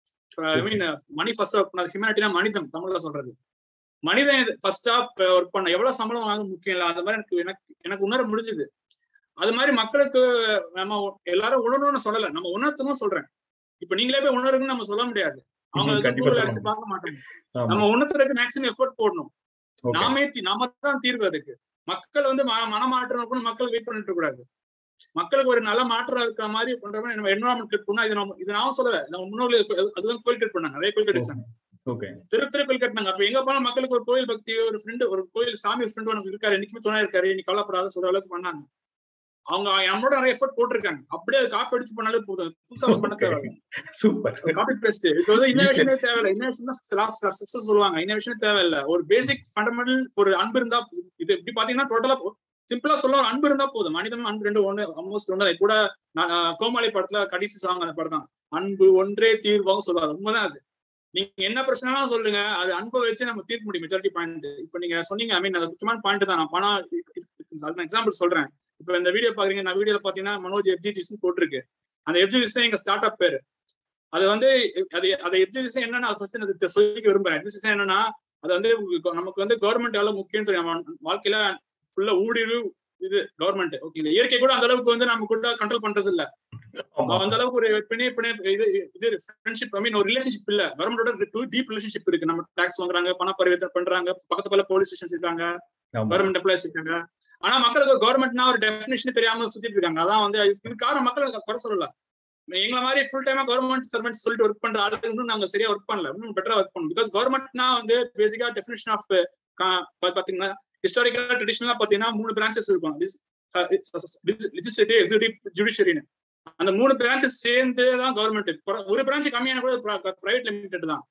B: ஐ மீன் மணி ஃபர்ஸ்ட் ஒர்க் பண்ணாது ஹியூமனிட்டினா மனிதம் தமிழ்ல சொல்றது மனிதன் ஃபர்ஸ்டா ஒர்க் பண்ண எவ்வளவு சம்பளம் வாங்க முக்கியம் இல்லை அந்த மாதிரி எனக்கு எனக்கு எனக்கு உணர முடிஞ்சுது அது மாதிரி மக்களுக்கு நம்ம எல்லாரும் உணரணும்னு சொல்லல நம்ம உணர்த்தணும் சொல்றேன் இப்ப நீங்களே போய் உணருங்கன்னு நம்ம சொல்ல முடியாது அவங்க அடிச்சு பார்க்க மாட்டாங்க நம்ம உணர்த்துறதுக்கு மேக்ஸிமம் எஃபர்ட் போடணும் நாமே நாம தான் தீர்வு அதுக்கு மக்கள் வந்து மனமாற்றம் மக்கள் வெயிட் பண்ணிட்டு கூடாது மக்களுக்கு ஒரு நல்ல மாற்றம் இருக்கிற மாதிரி பண்ற மாதிரி நம்ம என்வரான்மெண்ட் கிரியேட் பண்ணா இது நம்ம இது நான் சொல்லல நம்ம முன்னோர்கள் அதுதான் கோயில் கிரியேட் பண்ணாங்க நிறைய கோயில் கட்டிச்சாங்க திரு திரு கோயில் கட்டினாங்க அப்ப எங்க போனா மக்களுக்கு ஒரு கோயில் பக்தி ஒரு ஃப்ரெண்டு ஒரு கோயில் சாமி ஃப்ரெண்டு உனக்கு இருக்காரு என்னைக்குமே துணை இருக்காரு இன்னைக்கு கவலைப்படாத சொல்ற அளவுக்கு பண்ணாங்க அவங்க நம்மளோட நிறைய எஃபர்ட் போட்டிருக்காங்க அப்படியே அது காப்பி அடிச்சு பண்ணாலே போதும் புதுசா பண்ண தேவை
A: சூப்பர்
B: காப்பி பேஸ்ட் இப்போ வந்து இன்னோவேஷனே தேவையில்ல இன்னோவேஷன் தான் சக்சஸ் சொல்லுவாங்க இன்னோவேஷனே தேவையில்ல ஒரு பேசிக் ஃபண்டமெண்டல் ஒரு அன்பு இருந்தா இது இப்படி பாத்தீங்கன்னா டோட்டலா சிம்பிளா சொல்ல ஒரு அன்பு இருந்தா போதும் மனிதன் அன்பு ரெண்டு ஒண்ணு ஆல்மோஸ்ட் ஒன்று கூட கோமாளி படத்துல கடைசி சாங் அந்த படம் தான் அன்பு ஒன்றே தீர்வாக சொல்லுவாங்க உண்மைதான் அது நீங்க என்ன பிரச்சனைலாம் சொல்லுங்க அது அன்பை வச்சு நம்ம தீர்க்க முடியும் மெஜாரிட்டி பாயிண்ட் இப்ப நீங்க சொன்னீங்க ஐ மீன் அது முக்கியமான பாயிண்ட் தான் நான் பணம் எக்ஸாம்பிள் சொல்றேன் இப்ப இந்த வீடியோ பாக்குறீங்க நான் வீடியோல பாத்தீங்கன்னா மனோஜ் எஃப்ஜிஜிஸ் போட்டிருக்கு அந்த எஃப்ஜிஜிஸ் எங்க ஸ்டார்ட் அப் பேரு அது வந்து அது அது எஃப்ஜிஜிஸ் என்னன்னா ஃபர்ஸ்ட் நான் சொல்லிக்க விரும்புறேன் எஃப்ஜிஜிஸ் என்னன்னா அது வந்து நமக்கு வந்து கவர்மெண்ட் எவ்வளவு முக்கியம் தெரியும் வாழ்க்கையில ஃபுல்லா ஊடுருவு இது கவர்மெண்ட் ஓகே இந்த இயற்கை கூட அந்த அளவுக்கு வந்து நம்ம கூட கண்ட்ரோல் பண்றது இல்ல அந்த அளவுக்கு ஒரு பிணை பிணை இது இது ஃப்ரெண்ட்ஷிப் ஐ மீன் ஒரு ரிலேஷன்ஷிப் இல்ல கவர்மெண்டோட டூ டீப் ரிலேஷன்ஷிப் இருக்கு நம்ம டாக்ஸ் வாங்குறாங்க பண பரிவர்த்தனை பண்றாங்க பக்கத்து பல போலீஸ் ஸ்டேஷன்ஸ் இருக்காங்க கவர்மெண்ட் எம்ப்ளாயிஸ் இருக்காங்க ஆனா மக்களுக்கு கவர்மெண்ட்னா ஒரு டெபினேஷன் தெரியாம சுத்திட்டு இருக்காங்க அதான் வந்து இது காரணம் மக்கள் குறை சொல்லல எங்களை மாதிரி ஃபுல் டைமா கவர்மெண்ட் சர்வெண்ட் சொல்லிட்டு ஒர்க் பண்ற ஆளுக்கு இன்னும் நாங்க சரியா ஒர்க் பண்ணல இன்னும் பெட்டரா ஒர்க் பண்ணணும் பிகாஸ் கவர்மெண்ட்னா வந்து பேசிக்கா டெபினேஷன் ஆஃப் பாத்தீங்கன்னா ஹிஸ்டாரிக்கலா ட்ரெடிஷனலா பாத்தீங்கன்னா மூணு பிரான்ச்சஸ் இருக்கும் லெஜிஸ்லேட்டிவ் எக்ஸிகூட்டிவ் ஜுடிஷியரின்னு அந்த மூணு பிரான்ச்சஸ் சேர்ந்து தான் கவர்மெண்ட் ஒரு பிரான்ச் கம்மியான கூட பிரைவேட் லிமிடெட் தான்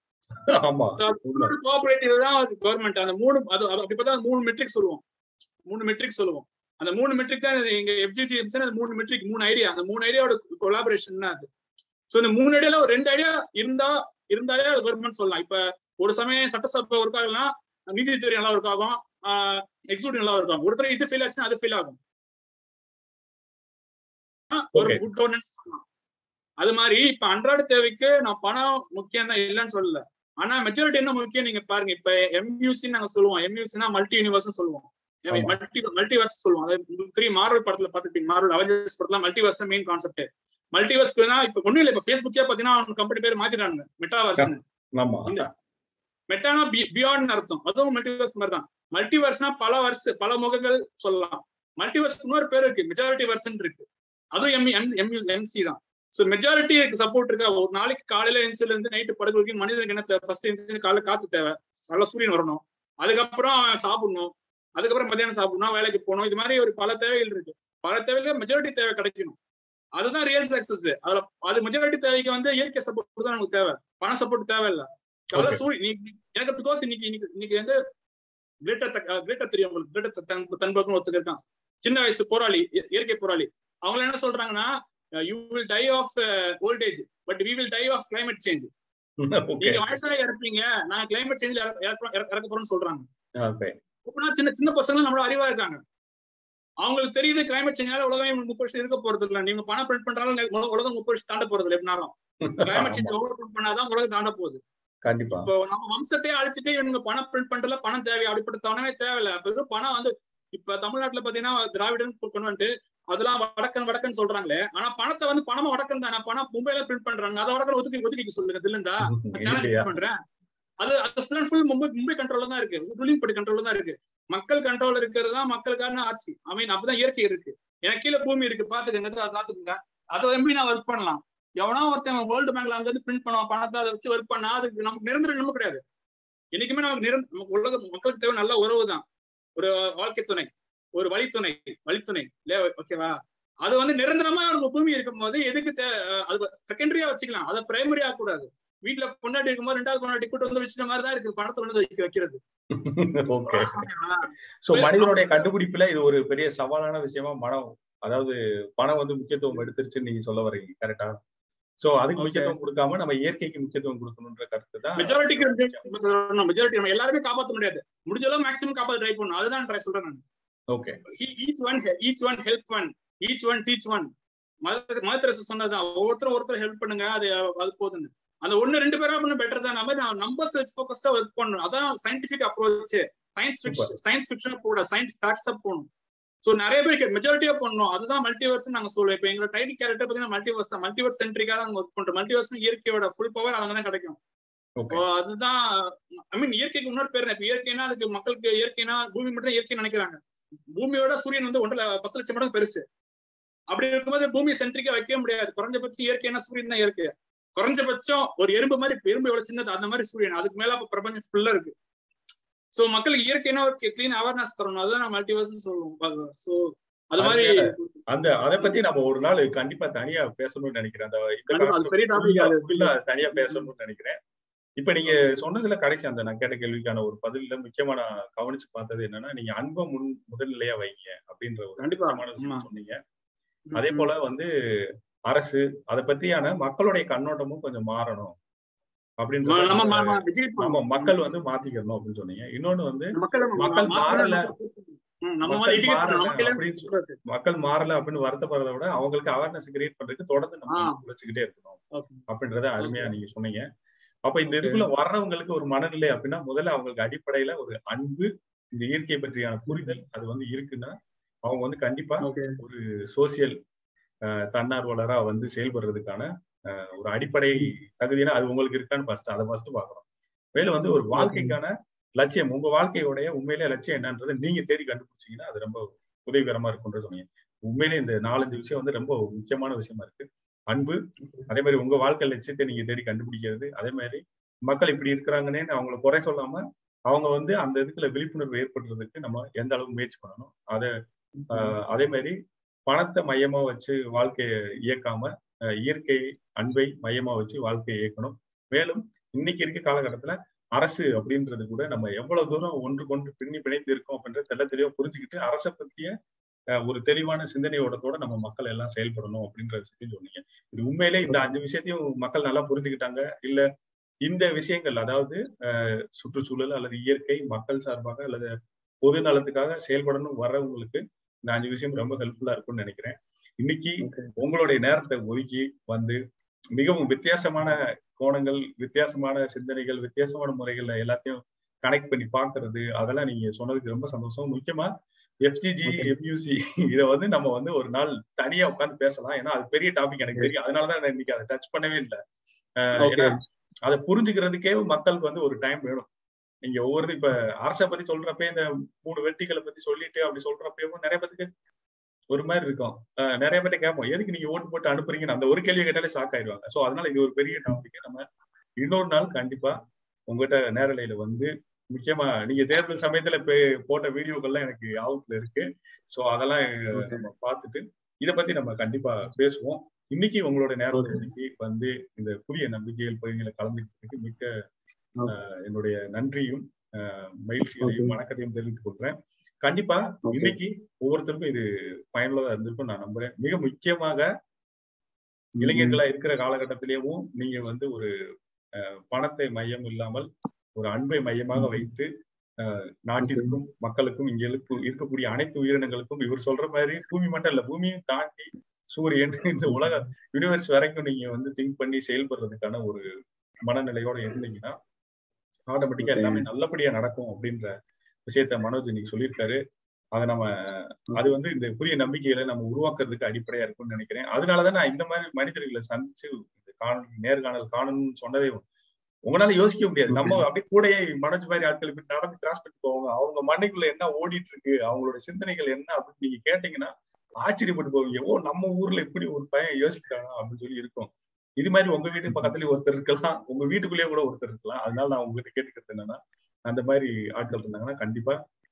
B: கோஆபரேட்டிவ் தான் கவர்மெண்ட் அந்த மூணு அது அப்படி பார்த்தா மூணு மெட்ரிக் சொல்லுவோம் மூணு மெட்ரிக் சொல்லுவோம் அந்த மூணு மெட்ரிக் தான் எங்க எஃப்ஜிடி அந்த மூணு மெட்ரிக் மூணு ஐடியா அந்த மூணு ஐடியாவோட கொலாபரேஷன் தான் அது ஸோ இந்த மூணு ஐடியால ஒரு ரெண்டு ஐடியா இருந்தா இருந்தாலே அது கவர்மெண்ட் சொல்லலாம் இப்ப ஒரு சமயம் சட்டசபை ஒர்க் ஆகலாம் நீதித்துறை நல்லா ஒர்க் ஆகும் எக்ஸிக்யூட்டிவ் நல்லா ஒர்க் ஆகும் ஒருத்தர் இது ஃபெயில் ஆச்சுன்னா அது ஃபெயில் ஆகும் ஒரு குட் கவர்னன்ஸ் சொல்லலாம் அது மாதிரி இப்ப அன்றாட தேவைக்கு நான் பணம் முக்கியம் தான் இல்லைன்னு சொல்லல ஆனா மெஜாரிட்டி என்ன முக்கியம் நீங்க பாருங்க இப்ப எம்யூசி நாங்க சொல்லுவோம் எம்யூசினா மல்டி யூனிவர்ஸ் சொல்லுவோம் மல்டி மல்டிவர்ஸ் சொல்லுவோம் அதாவது உங்களுக்கு தெரியும் மார்வல் படத்துல பாத்துட்டீங்க மார்வல் அவெஞ்சர்ஸ் படத்துல மல்டிவர்ஸ் மெயின் கான்செப்ட் மல்டிவர்ஸ்க்கு இப்ப ஒண்ணு இல்ல இப்ப ஃபேஸ்புக்கே பாத்தீங்கன்னா அவங்க கம்பெனி பேர் மாத்திட்டாங்க மெட்டாவர்ஸ் மெட்டானா பியாண்ட் அர்த்தம் அதுவும் மல்டிவர்ஸ் மாதிரி தான் மல்டிவர்ஸ்னா பல வருஷ பல முகங்கள் சொல்லலாம் மல்டிவர்ஸ் இன்னொரு பேர் இருக்கு மெஜாரிட்டி வர்சன் இருக்கு அதுவும் எம் எம் எம் எம்சி தான் ஸோ மெஜாரிட்டி சப்போர்ட் இருக்கா ஒரு நாளைக்கு காலையில எஞ்சில இருந்து நைட்டு படுக்க வரைக்கும் மனிதனுக்கு என்ன தேவை ஃபர்ஸ்ட் எஞ்சில காலைல காத்து தேவை நல்ல சூரியன் வரணும் அதுக்கப்புறம் சாப்பிடணும் அதுக்கப்புறம் மத்தியானம் சாப்பிடணும் வேலைக்கு போகணும் இது மாதிரி ஒரு பல தேவைகள் இருக்கு பல தேவையில மெஜாரிட்டி தேவை கிடைக்கணும் அதுதான் ரியல் சக்சஸ் அதுல அது மெஜாரிட்டி தேவைக்கு வந்து இயற்கை சப்போர்ட் தான் நமக்கு தேவை பண சப்போர்ட் தேவையில்லை அவ்வளவு சூரிய எனக்கு பிகாஸ் இன்னைக்கு இன்னைக்கு இன்னைக்கு வந்து கிரேட்டர் கிரேட்டர் தெரியும் உங்களுக்கு கிரேட்டர் தன்பக்கம் ஒருத்தர் இருக்கான் சின்ன வயசு போராளி இயற்கை போராளி அவங்க என்ன சொல்றாங்கன்னா you will die of old age but we will die of climate change நீங்க வயசாக இறப்பீங்க நான் கிளைமேட் சேஞ்ச் இறக்க போறேன்னு சொல்றாங்க சின்ன சின்ன பசங்க நம்மளோட அறிவா இருக்காங்க அவங்களுக்கு தெரியுது கிளைமேட் சேஞ்சால உலகம் முப்பது வருஷம் இருக்க போறது இல்ல நீங்க பணம் பிரிண்ட் பண்றாலும் உலகம் முப்பது வருஷம் தாண்ட போறது இல்லை எப்படினாலும் கிளைமேட் சேஞ்ச் ஓவர் பிரிண்ட் பண்ணாதான் உலகம் தாண்ட போகுது
A: கண்டிப்பா
B: இப்போ நம்ம வம்சத்தையே அழிச்சிட்டு இவங்க பணம் பிரிண்ட் பண்றதுல பணம் தேவை அப்படிப்பட்ட தவணமே தேவையில்ல வெறும் பணம் வந்து இப்ப தமிழ்நாட்டுல பாத்தீங்கன்னா திராவிடன் கொண்டு வந்துட்டு அதெல்லாம் வடக்கன் வடக்கன் சொல்றாங்களே ஆனா பணத்தை வந்து பணமா வடக்கன் தானே பணம் மும்பைல பிரிண்ட் பண்றாங்க அதை வடக்கன் ஒதுக்கி ஒதுக்கிக்க சொல்லுங்க தில்லுந்தா சேலஞ்ச் பண்றேன் அது அது full and full Mumbai Mumbai கண்ட்ரோல்ல தான் இருக்கு ரூலிங் படி கண்ட்ரோல்ல தான் இருக்கு மக்கள் கண்ட்ரோல் இருக்கிறது தான் மக்களுக்கான ஆட்சி ஐ மீன் அப்பதான் இயற்கை இருக்கு எனக்கு கீழே பூமி இருக்கு பாத்துக்கங்க பாத்துக்கோங்க அதை எப்படி நான் ஒர்க் பண்ணலாம் எவனோ ஒருத்தன் வேர்ல்டு பேங்க்ல அங்க இருந்து பிரிண்ட் பண்ணுவான் பணத்தை அதை வச்சு ஒர்க் பண்ணா அதுக்கு நமக்கு நிரந்தர நம்ம கிடையாது என்னைக்குமே நமக்கு நிரந்த நமக்கு உலக மக்களுக்கு தேவை நல்ல உறவு தான் ஒரு வாழ்க்கை துணை ஒரு வழித்துணை வழித்துணை இல்லையா ஓகேவா அது வந்து நிரந்தரமா நம்ம பூமி இருக்கும் போது எதுக்கு அது செகண்டரியா வச்சுக்கலாம் அதை பிரைமரியா கூடாது வீட்டுல பொண்டாட்டி இருக்கும்போது ரெண்டாவது பொண்டாட்டி கூட்டு வந்து வச்சுட்ட மாதிரி தான் இருக்கு பணத்தை வந்து வைக்க வைக்கிறது
A: ஓகே சோ மனிதனுடைய கண்டுபிடிப்புல இது ஒரு பெரிய சவாலான விஷயமா மனம் அதாவது பணம் வந்து முக்கியத்துவம் எடுத்துருச்சுன்னு நீங்க சொல்ல வரீங்க கரெக்டா சோ அதுக்கு முக்கியத்துவம் கொடுக்காம நம்ம இயற்கைக்கு முக்கியத்துவம் கொடுக்கணும்ன்ற கருத்து தான்
B: மெஜாரிட்டிக்கு மெஜாரிட்டி நம்ம எல்லாருமே காப்பாற்ற முடியாது முடிஞ்ச அளவு மேக்ஸிமம் காப்பாற்ற ட்ரை பண்ணணும் அதுதான் ட்ரை சொல்றேன் நான்
A: okay
B: each one each one help one each one teach one மதரசு சொன்னதுதான் ஒவ்வொருத்தரும் ஒருத்தர் ஹெல்ப் பண்ணுங்க அது அது போதுன்னு அந்த ஒண்ணு ரெண்டு பேரா பண்ண பெட்டர் தான் நம்ம நான் நம்பர்ஸ் வச்சு ஃபோக்கஸ்டா ஒர்க் பண்ணணும் அதான் scientific approach science fiction science fiction கூட சயின்ஸ் ஃபேக்ட்ஸா போகணும் ஸோ நிறைய பேர் மெஜாரிட்டியா பண்ணணும் அதுதான் மல்டிவர்ஸ் நாங்க சொல்லுவோம் இப்போ எங்களோட டைட்டில் கேரக்டர் பார்த்தீங்கன்னா மல்டிவர்ஸ் தான் மல்டிவர்ஸ் சென்ட்ரிக்கா தான் ஒர்க் பண்றோம் மல்டிவர்ஸ் இயற்கையோட ஃபுல் பவர் அங்கே தான் கிடைக்கும் அதுதான் ஐ மீன் இயற்கைக்கு இன்னொரு பேர் இப்ப இயற்கைனா அதுக்கு மக்களுக்கு இயற்கைனா பூமி மட்டும் தான் இயற்கை நினைக்கிறாங்க பூமியோட சூரியன் வந்து ஒன்றரை பத்து லட்சம் மடங்கு பெருசு அப்படி இருக்கும்போது பூமி சென்ட்ரிக்கா வைக்க முடியாது குறைஞ்சபட்சம் இயற்கைனா சூரியன் தான் இயற்கை குறைஞ்சபட்சம் ஒரு எறும்பு மாதிரி எறும்பு எவ்வளவு சின்னது அந்த மாதிரி சூரியன் அதுக்கு மேல அப்ப பிரபஞ்சம் ஃபுல்லா இருக்கு சோ மக்களுக்கு இயற்கைனா ஒரு கிளீன் அவேர்னஸ் தரணும் அதுதான் நான் மல்டிவர்ஸ் சொல்லுவோம் சோ அது மாதிரி
A: அந்த அத பத்தி நம்ம ஒரு நாள் கண்டிப்பா தனியா பேசணும்னு நினைக்கிறேன் அந்த
B: பெரிய டாபிக்
A: தனியா பேசணும்னு நினைக்கிறேன் இப்ப நீங்க சொன்னதுல கடைசி அந்த நான் கேட்ட கேள்விக்கான ஒரு பதில முக்கியமா நான் கவனிச்சு பார்த்தது என்னன்னா நீங்க அன்பை முன் முதல்நிலையா வைங்க அப்படின்ற ஒரு முக்கியமான விஷயம் சொன்னீங்க அதே போல வந்து அரசு அதை பத்தியான மக்களுடைய கண்ணோட்டமும் கொஞ்சம் மாறணும் அப்படின்ற நம்ம மக்கள் வந்து மாத்திக்கணும் அப்படின்னு சொன்னீங்க இன்னொன்னு வந்து மக்கள் மாறல மக்கள் மாறல அப்படின்னு வருத்தப்படுறத விட அவங்களுக்கு அவேர்னஸ் கிரியேட் பண்றதுக்கு தொடர்ந்து நம்ம உழைச்சுக்கிட்டே இருக்கணும் அப்படின்றத அருமையா நீங்க சொன்னீங்க அப்ப இந்த இதுக்குள்ள வர்றவங்களுக்கு ஒரு மனநிலை அப்படின்னா முதல்ல அவங்களுக்கு அடிப்படையில ஒரு அன்பு இந்த இயற்கை பற்றியான புரிதல் அது வந்து இருக்குன்னா அவங்க வந்து கண்டிப்பா ஒரு சோசியல் தன்னார்வலரா வந்து செயல்படுறதுக்கான ஒரு அடிப்படை தகுதினா அது உங்களுக்கு இருக்கான்னு ஃபர்ஸ்ட் அதை ஃபர்ஸ்ட் பாக்குறோம் மேலும் வந்து ஒரு வாழ்க்கைக்கான லட்சியம் உங்க வாழ்க்கையோடைய உண்மையிலே லட்சியம் என்னன்றதை நீங்க தேடி கண்டுபிடிச்சீங்கன்னா அது ரொம்ப உதவிகரமா இருக்கும்ன்றது சொன்னீங்க உண்மையிலே இந்த நாலஞ்சு விஷயம் வந்து ரொம்ப முக்கியமான விஷயமா இருக்கு அன்பு அதே மாதிரி உங்க வாழ்க்கை லட்சியத்தை நீங்க தேடி கண்டுபிடிக்கிறது அதே மாதிரி மக்கள் இப்படி இருக்கிறாங்கன்னு அவங்கள குறை சொல்லாம அவங்க வந்து அந்த இதுக்குள்ள விழிப்புணர்வு ஏற்படுறதுக்கு நம்ம எந்த அளவு முயற்சி பண்ணணும் அதை அதே மாதிரி பணத்தை மையமா வச்சு வாழ்க்கையை இயக்காம இயற்கை அன்பை மையமா வச்சு வாழ்க்கையை இயக்கணும் மேலும் இன்னைக்கு இருக்க காலகட்டத்துல அரசு அப்படின்றது கூட நம்ம எவ்வளவு தூரம் ஒன்று கொண்டு பின்னி பிணைந்து இருக்கோம் அப்படின்றத தெல்ல தெளிவா புரிஞ்சுக்கிட்டு அரசை பற்றிய ஒரு தெளிவான சிந்தனையோடத்தோட நம்ம மக்கள் எல்லாம் செயல்படணும் அப்படின்ற விஷயத்தையும் சொன்னீங்க இது உண்மையிலே இந்த அஞ்சு விஷயத்தையும் மக்கள் நல்லா புரிஞ்சுக்கிட்டாங்க இல்ல இந்த விஷயங்கள் அதாவது சுற்றுச்சூழல் அல்லது இயற்கை மக்கள் சார்பாக அல்லது பொது நலத்துக்காக செயல்படணும் வர்றவங்களுக்கு இந்த அஞ்சு விஷயம் ரொம்ப ஹெல்ப்ஃபுல்லா இருக்கும்னு நினைக்கிறேன் இன்னைக்கு உங்களுடைய நேரத்தை ஒதுக்கி வந்து மிகவும் வித்தியாசமான கோணங்கள் வித்தியாசமான சிந்தனைகள் வித்தியாசமான முறைகள்ல எல்லாத்தையும் கனெக்ட் பண்ணி பாக்குறது அதெல்லாம் நீங்க சொன்னதுக்கு ரொம்ப சந்தோஷம் முக்கியமா எஃப்டிஜி எம்யூசி இதை வந்து நம்ம வந்து ஒரு நாள் தனியா உட்காந்து பேசலாம் ஏன்னா அது பெரிய டாபிக் எனக்கு தெரியும் அதனாலதான் நான் இன்னைக்கு அதை டச் பண்ணவே இல்லை ஏன்னா அதை புரிஞ்சுக்கிறதுக்கே மக்களுக்கு வந்து ஒரு டைம் வேணும் நீங்க ஒவ்வொரு இப்ப அரசை பத்தி சொல்றப்ப இந்த மூணு வெற்றிகளை பத்தி சொல்லிட்டு அப்படி சொல்றப்பயும் நிறைய பேருக்கு ஒரு மாதிரி இருக்கும் நிறைய பேர்ட்ட கேட்போம் எதுக்கு நீங்க ஓட்டு போட்டு அனுப்புறீங்கன்னு அந்த ஒரு கேள்வி கேட்டாலே ஷாக் ஆயிடுவாங்க சோ அதனால இது ஒரு பெரிய டாபிக் நம்ம இன்னொரு நாள் கண்டிப்பா உங்ககிட்ட நேரலையில வந்து முக்கியமா நீங்க தேர்தல் சமயத்துல போட்ட வீடியோக்கள்லாம் எனக்கு ஆபத்துல இருக்கு சோ அதெல்லாம் நம்ம பார்த்துட்டு இத பத்தி நம்ம கண்டிப்பா பேசுவோம் இன்னைக்கு உங்களோட நேரத்தை இன்னைக்கு வந்து இந்த புதிய நம்பிக்கைகள் பகுதிகளை கலந்துக்கிறதுக்கு மிக்க என்னுடைய நன்றியும் மகிழ்ச்சிகளையும் வணக்கத்தையும் தெரிவித்துக் கொள்றேன் கண்டிப்பா இன்னைக்கு ஒவ்வொருத்தருக்கும் இது பயனுள்ளதா இருந்திருக்கும் நான் நம்புறேன் மிக முக்கியமாக இளைஞர்களா இருக்கிற காலகட்டத்திலேயும் நீங்க வந்து ஒரு பணத்தை மையம் இல்லாமல் ஒரு அன்பை மையமாக வைத்து நாட்டிற்கும் மக்களுக்கும் இங்க இருக்கக்கூடிய அனைத்து உயிரினங்களுக்கும் இவர் சொல்ற மாதிரி பூமி மட்டும் இல்ல பூமியும் தாண்டி சூரியன் இந்த உலக யூனிவர்ஸ் வரைக்கும் நீங்க வந்து திங்க் பண்ணி செயல்படுறதுக்கான ஒரு மனநிலையோட இருந்தீங்கன்னா ஆட்டோமேட்டிக்கா எல்லாமே நல்லபடியா நடக்கும் அப்படின்ற விஷயத்த மனோஜ் இன்னைக்கு சொல்லியிருக்காரு அதை நம்ம அது வந்து இந்த புதிய நம்பிக்கைகளை நம்ம உருவாக்குறதுக்கு அடிப்படையா இருக்கும்னு நினைக்கிறேன் அதனாலதான் நான் இந்த மாதிரி மனிதர்களை சந்திச்சு இந்த காணொலி நேர்காணல் காணணும்னு சொன்னதே உங்களால யோசிக்க முடியாது நம்ம அப்படியே கூடயே மனோஜ் மாதிரி ஆட்கள் இப்படி நடந்து கிராஸ் பண்ணி போவாங்க அவங்க மண்ணைக்குள்ள என்ன ஓடிட்டு இருக்கு அவங்களோட சிந்தனைகள் என்ன அப்படின்னு நீங்க கேட்டீங்கன்னா ஆச்சரியப்பட்டு போவீங்க ஓ நம்ம ஊர்ல இப்படி ஒரு பையன் யோசிக்கிறானா அப்படின்னு சொல்லி இருக்கும் இது மாதிரி உங்க வீட்டு பக்கத்துலயே ஒருத்தர் இருக்கலாம் உங்க வீட்டுக்குள்ளேயே கூட ஒருத்தர் இருக்கலாம் அதனால நான் உங்ககிட்ட கேட்டுக்கிறது என்னன்னா அந்த மாதிரி ஆட்கள் இருந்தாங்கன்னா கண்டிப்பா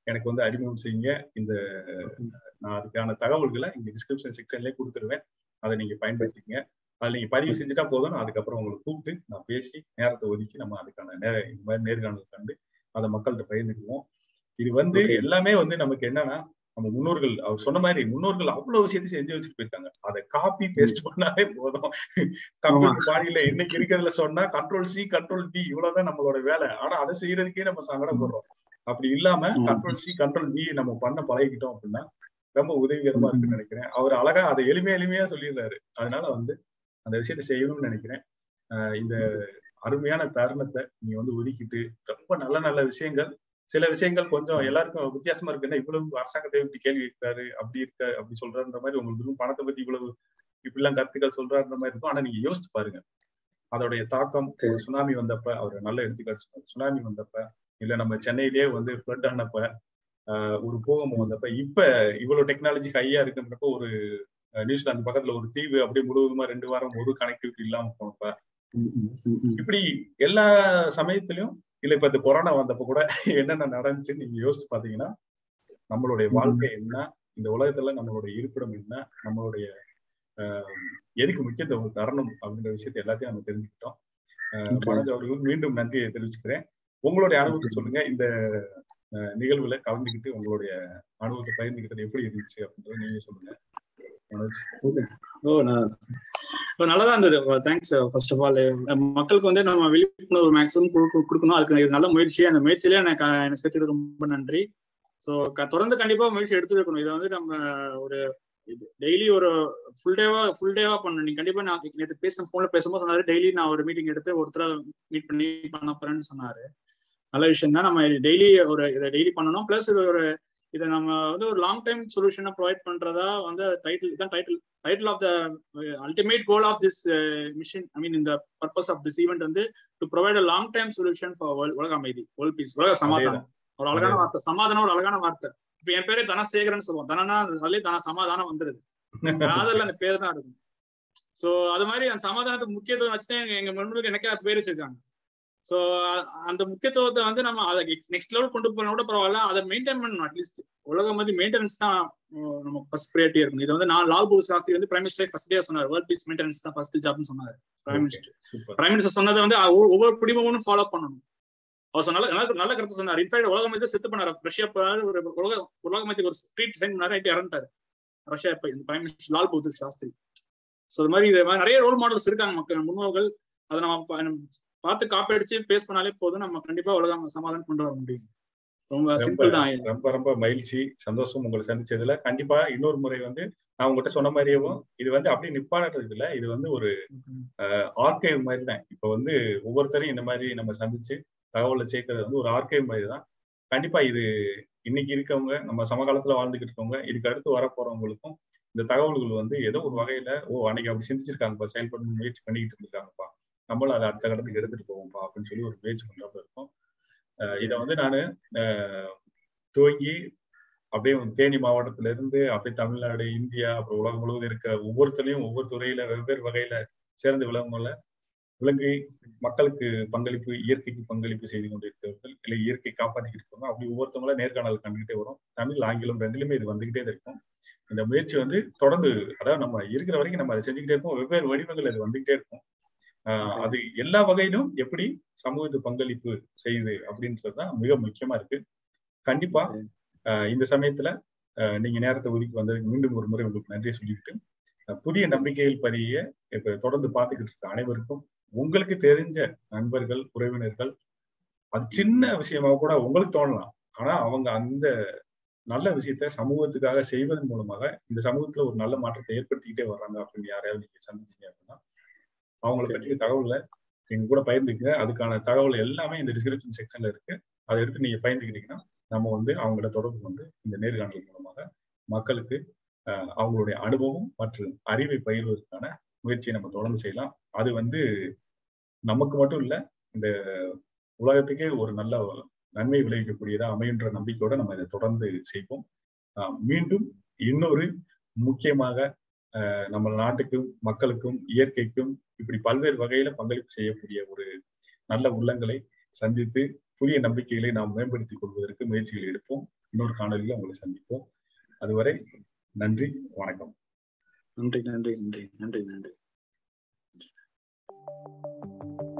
A: எனக்கு வந்து அறிமுகம் செய்யுங்க இந்த நான் அதுக்கான தகவல்களை இங்க டிஸ்கிரிப்ஷன் செக்ஷன்லேயே கொடுத்துருவேன் அதை நீங்க பயன்படுத்திக்கங்க அதில் நீங்க பதிவு செஞ்சுட்டா போதும் நான் அதுக்கப்புறம் உங்களை கூப்பிட்டு நான் பேசி நேரத்தை ஒதுக்கி நம்ம அதுக்கான நேர இந்த மாதிரி நேர்காணல் கண்டு அதை மக்கள்கிட்ட பகிர்ந்துக்குவோம் இது வந்து எல்லாமே வந்து நமக்கு என்னன்னா நம்ம முன்னோர்கள் அவர் சொன்ன மாதிரி முன்னோர்கள் அவ்வளவு விஷயத்தையும் செஞ்சு வச்சுட்டு போயிருக்காங்க அதை காப்பி பேஸ்ட் பண்ணாலே போதும் கம்ப்யூட்டர் பாடியில இன்னைக்கு இருக்கிறதுல சொன்னா கண்ட்ரோல் சி கண்ட்ரோல் டி இவ்வளவுதான் நம்மளோட வேலை ஆனா அதை செய்யறதுக்கே நம்ம சங்கடப்படுறோம் அப்படி இல்லாம கண்ட்ரோல் சி கண்ட்ரோல் டி நம்ம பண்ண பழகிக்கிட்டோம் அப்படின்னா ரொம்ப உதவிகரமா இருக்குன்னு நினைக்கிறேன் அவர் அழகா அதை எளிமையா எளிமையா சொல்லிடுறாரு அதனால வந்து அந்த விஷயத்தை செய்யணும்னு நினைக்கிறேன் இந்த அருமையான தருணத்தை நீங்க வந்து ஒதுக்கிட்டு ரொம்ப நல்ல நல்ல விஷயங்கள் சில விஷயங்கள் கொஞ்சம் எல்லாருக்கும் வித்தியாசமா இருக்குன்னா இவ்வளவு அரசாங்கத்தை இப்படி கேள்வி கேட்கிறாரு அப்படி இருக்க அப்படி சொல்றாருன்ற மாதிரி உங்களுக்கு பணத்தை பத்தி இவ்வளவு இப்படிலாம் கருத்துக்கள் சொல்றாருன்ற மாதிரி இருக்கும் ஆனா நீங்க யோசிச்சு பாருங்க அதோடைய தாக்கம் ஒரு சுனாமி வந்தப்ப அவர் நல்ல எடுத்துக்காட்டு சொன்னார் சுனாமி வந்தப்ப இல்ல நம்ம சென்னையிலேயே வந்து ஃபிளட் ஆனப்ப ஒரு பூகம்பம் வந்தப்ப இப்ப இவ்வளவு டெக்னாலஜி ஹையா இருக்குன்றப்ப ஒரு நியூசிலாந்து பக்கத்துல ஒரு தீவு அப்படியே முழுவதுமா ரெண்டு வாரம் ஒரு கனெக்டிவிட்டி இல்லாம போனப்ப இப்படி எல்லா சமயத்திலயும் இல்ல இப்ப இந்த கொரோனா வந்தப்ப கூட என்னென்ன நடந்துச்சுன்னு நீங்க யோசிச்சு பாத்தீங்கன்னா நம்மளுடைய வாழ்க்கை என்ன இந்த உலகத்துல நம்மளுடைய இருப்பிடம் என்ன நம்மளுடைய எதுக்கு முக்கியத்துவம் தரணும் அப்படின்ற விஷயத்த எல்லாத்தையும் நம்ம தெரிஞ்சுக்கிட்டோம் மனோஜ் அவர்களுக்கு மீண்டும் நன்றியை தெரிவிச்சுக்கிறேன் உங்களுடைய அனுபவத்தை சொல்லுங்க இந்த நிகழ்வுல கலந்துக்கிட்டு உங்களுடைய அனுபவத்தை பகிர்ந்துக்கிட்டது எப்படி இருந்துச்சு அப்படின்றத நீங்க சொல்லுங்க
B: ஓ நல்லதா இருந்தது தேங்க்ஸ் ஃபர்ஸ்ட் ஆஃப் ஆல் மக்களுக்கு வந்து நம்ம விழிப்புணர்வு மேக்ஸிமம் கொடுக்கணும் அதுக்கு நல்ல முயற்சி அந்த முயற்சியில எனக்கு எனக்கு சேர்த்துக்கு ரொம்ப நன்றி ஸோ தொடர்ந்து கண்டிப்பா முயற்சி எடுத்து இருக்கணும் இதை வந்து நம்ம ஒரு டெய்லி ஒரு ஃபுல் டேவா ஃபுல் டேவா பண்ணணும் நீங்க கண்டிப்பா நான் நேற்று பேசின போன்ல பேசும்போது சொன்னாரு டெய்லி நான் ஒரு மீட்டிங் எடுத்து ஒருத்தர மீட் பண்ணி பண்ண போறேன்னு சொன்னாரு நல்ல விஷயம் தான் நம்ம டெய்லி ஒரு இதை டெய்லி பண்ணணும் பிளஸ் இது ஒரு இதை நம்ம வந்து ஒரு லாங் டைம் சொல்யூஷனை ப்ரொவைட் பண்றதா வந்து டைட்டில் இதான் title title of the ultimate goal of this mission I mean இந்த பர்பஸ் ஆஃப் திஸ் ஈவெண்ட் வந்து to provide a long time solution for உலக அமைதி வேர்ல்ட் பீஸ் உலக சமாதானம் ஒரு அழகான வார்த்தை சமாதானம் ஒரு அழகான வார்த்தை இப்ப என் பேரே தனசேகரன் சொல்லுவோம் தனனா அதுலயே தன சமாதானம் வந்துருது காதல்ல அந்த பேர் தான் இருக்கும் சோ அது மாதிரி அந்த சமாதானத்துக்கு முக்கியத்துவம் வச்சுதான் எங்க முன்னோர்கள் எனக்கே பேர் வச்சிருக்காங்க ஸோ அந்த முக்கியத்துவத்தை வந்து நம்ம அதை நெக்ஸ்ட் லெவல் கொண்டு போனா கூட பரவாயில்ல அதை மெயின்டைன் பண்ணணும் அட்லீஸ்ட் உலகம் வந்து மெயின்டெனன்ஸ் தான் நம்ம ஃபர்ஸ்ட் ப்ரையாரிட்டி இருக்கும் இது வந்து நான் லால் பகதூர் சாஸ்திரி வந்து பிரைம் மினிஸ்டர் ஃபர்ஸ்ட் டே சொன்னார் வேர்ல்ட் பீஸ் மெயின்டெனன்ஸ் தான் ஃபர்ஸ்ட் ஜாப்னு சொன்னார் பிரைம் மினிஸ்டர் பிரைம் மினிஸ்டர் சொன்னதை வந்து ஒவ்வொரு குடிமகனும் ஃபாலோ பண்ணணும் அவர் சொன்னால நல்ல நல்ல கருத்து சொன்னார் இன்ஃபேக்ட் உலக மத்திய செத்து பண்ணாரு ரஷ்யா ஒரு உலக உலக மத்திய ஒரு ஸ்ட்ரீட் சைன் பண்ணாரு ஆயிட்டு இறந்துட்டாரு ரஷ்யா இப்ப இந்த prime minister Lal Bahadur Shastri so இது மாதிரி இது நிறைய ரோல் மாடல்ஸ் இருக்காங்க மக்கள் முன்னோர்கள் அதை நம்ம பார்த்து காப்பி அடிச்சு பேஸ் பண்ணாலே போதும் நம்ம கண்டிப்பா உலகம் சமாதானம் கொண்டு வர முடியும் ரொம்ப சிம்பிள் தான்
A: ரொம்ப ரொம்ப மகிழ்ச்சி சந்தோஷம் உங்களை சந்திச்சதுல கண்டிப்பா இன்னொரு முறை வந்து நான் உங்ககிட்ட சொன்ன மாதிரியும் இது வந்து அப்படியே நிப்பாடுறது இல்ல இது வந்து ஒரு ஆர்கைவ் மாதிரி தான் இப்ப வந்து ஒவ்வொருத்தரையும் இந்த மாதிரி நம்ம சந்திச்சு தகவலை சேர்க்கறது வந்து ஒரு ஆர்கைவ் மாதிரி தான் கண்டிப்பா இது இன்னைக்கு இருக்கவங்க நம்ம சமகாலத்துல வாழ்ந்துகிட்டு இருக்கவங்க இதுக்கு அடுத்து வர போறவங்களுக்கும் இந்த தகவல்கள் வந்து ஏதோ ஒரு வகையில ஓ அன்னைக்கு அப்படி சிந்திச்சிருக்காங்கப்பா செயல்பட முயற்சி பண்ணிக்கிட்டு இருந்திருக்காங்கப்பா நம்மளும் அதை அடுத்த கடத்துக்கு எடுத்துட்டு போவோம்ப்பா அப்படின்னு சொல்லி ஒரு முயற்சி பண்றப்ப இருக்கும் இதை வந்து நான் துவங்கி அப்படியே தேனி மாவட்டத்துல இருந்து அப்படியே தமிழ்நாடு இந்தியா அப்புறம் உலகம் முழுவதும் இருக்க ஒவ்வொருத்தரையும் ஒவ்வொரு துறையில வெவ்வேறு வகையில சேர்ந்து விளங்கும்ல விலங்கை மக்களுக்கு பங்களிப்பு இயற்கைக்கு பங்களிப்பு செய்து கொண்டிருக்கிறவர்கள் இல்லை இயற்கை காப்பாற்றிக்கிட்டு இருக்கவங்க அப்படி ஒவ்வொருத்தவங்கள நேர்காணல் கண்டுகிட்டே வரும் தமிழ் ஆங்கிலம் ரெண்டுலயுமே இது வந்துகிட்டே இருக்கும் இந்த முயற்சி வந்து தொடர்ந்து அதாவது நம்ம இருக்கிற வரைக்கும் நம்ம அதை செஞ்சுக்கிட்டே இருக்கோம் வெவ்வேறு வடிவங்கள் அது வந்துகிட்டே இருக்கும் அது எல்லா வகையிலும் எப்படி சமூகத்து பங்களிப்பு செய்யுது அப்படின்றதுதான் மிக முக்கியமா இருக்கு கண்டிப்பா இந்த சமயத்துல நீங்க நேரத்தை ஒதுக்கி வந்ததுக்கு மீண்டும் ஒரு முறை உங்களுக்கு நன்றி சொல்லிக்கிட்டு புதிய நம்பிக்கைகள் பதிய இப்ப தொடர்ந்து பார்த்துக்கிட்டு இருக்க அனைவருக்கும் உங்களுக்கு தெரிஞ்ச நண்பர்கள் உறவினர்கள் அது சின்ன விஷயமா கூட உங்களுக்கு தோணலாம் ஆனா அவங்க அந்த நல்ல விஷயத்த சமூகத்துக்காக செய்வதன் மூலமாக இந்த சமூகத்துல ஒரு நல்ல மாற்றத்தை ஏற்படுத்திக்கிட்டே வர்றாங்க அப்படின்னு யாரையாவது நீங்க சந்திச்சீங்க அப்படின்னா அவங்கள பற்றிய தகவலை எங்க கூட பகிர்ந்துக்குங்க அதுக்கான தகவல் எல்லாமே இந்த டிஸ்கிரிப்ஷன் செக்ஷன்ல இருக்கு அதை எடுத்து நீங்க பயந்துக்கிட்டீங்கன்னா நம்ம வந்து அவங்கள தொடர்பு கொண்டு இந்த நேர்காணல் மூலமாக மக்களுக்கு அவங்களுடைய அனுபவம் மற்றும் அறிவை பகிர்வதற்கான முயற்சியை நம்ம தொடர்ந்து செய்யலாம் அது வந்து நமக்கு மட்டும் இல்ல இந்த உலகத்துக்கே ஒரு நல்ல நன்மை விளைவிக்கக்கூடியதா அமையுன்ற நம்பிக்கையோட நம்ம இதை தொடர்ந்து செய்வோம் மீண்டும் இன்னொரு முக்கியமாக நம்ம நாட்டுக்கும் மக்களுக்கும் இயற்கைக்கும் இப்படி பல்வேறு வகையில பங்களிப்பு செய்யக்கூடிய ஒரு நல்ல உள்ளங்களை சந்தித்து புதிய நம்பிக்கைகளை நாம் மேம்படுத்திக் கொள்வதற்கு முயற்சிகள் எடுப்போம் இன்னொரு காணொலியில் உங்களை சந்திப்போம் அதுவரை நன்றி வணக்கம்
B: நன்றி நன்றி நன்றி நன்றி நன்றி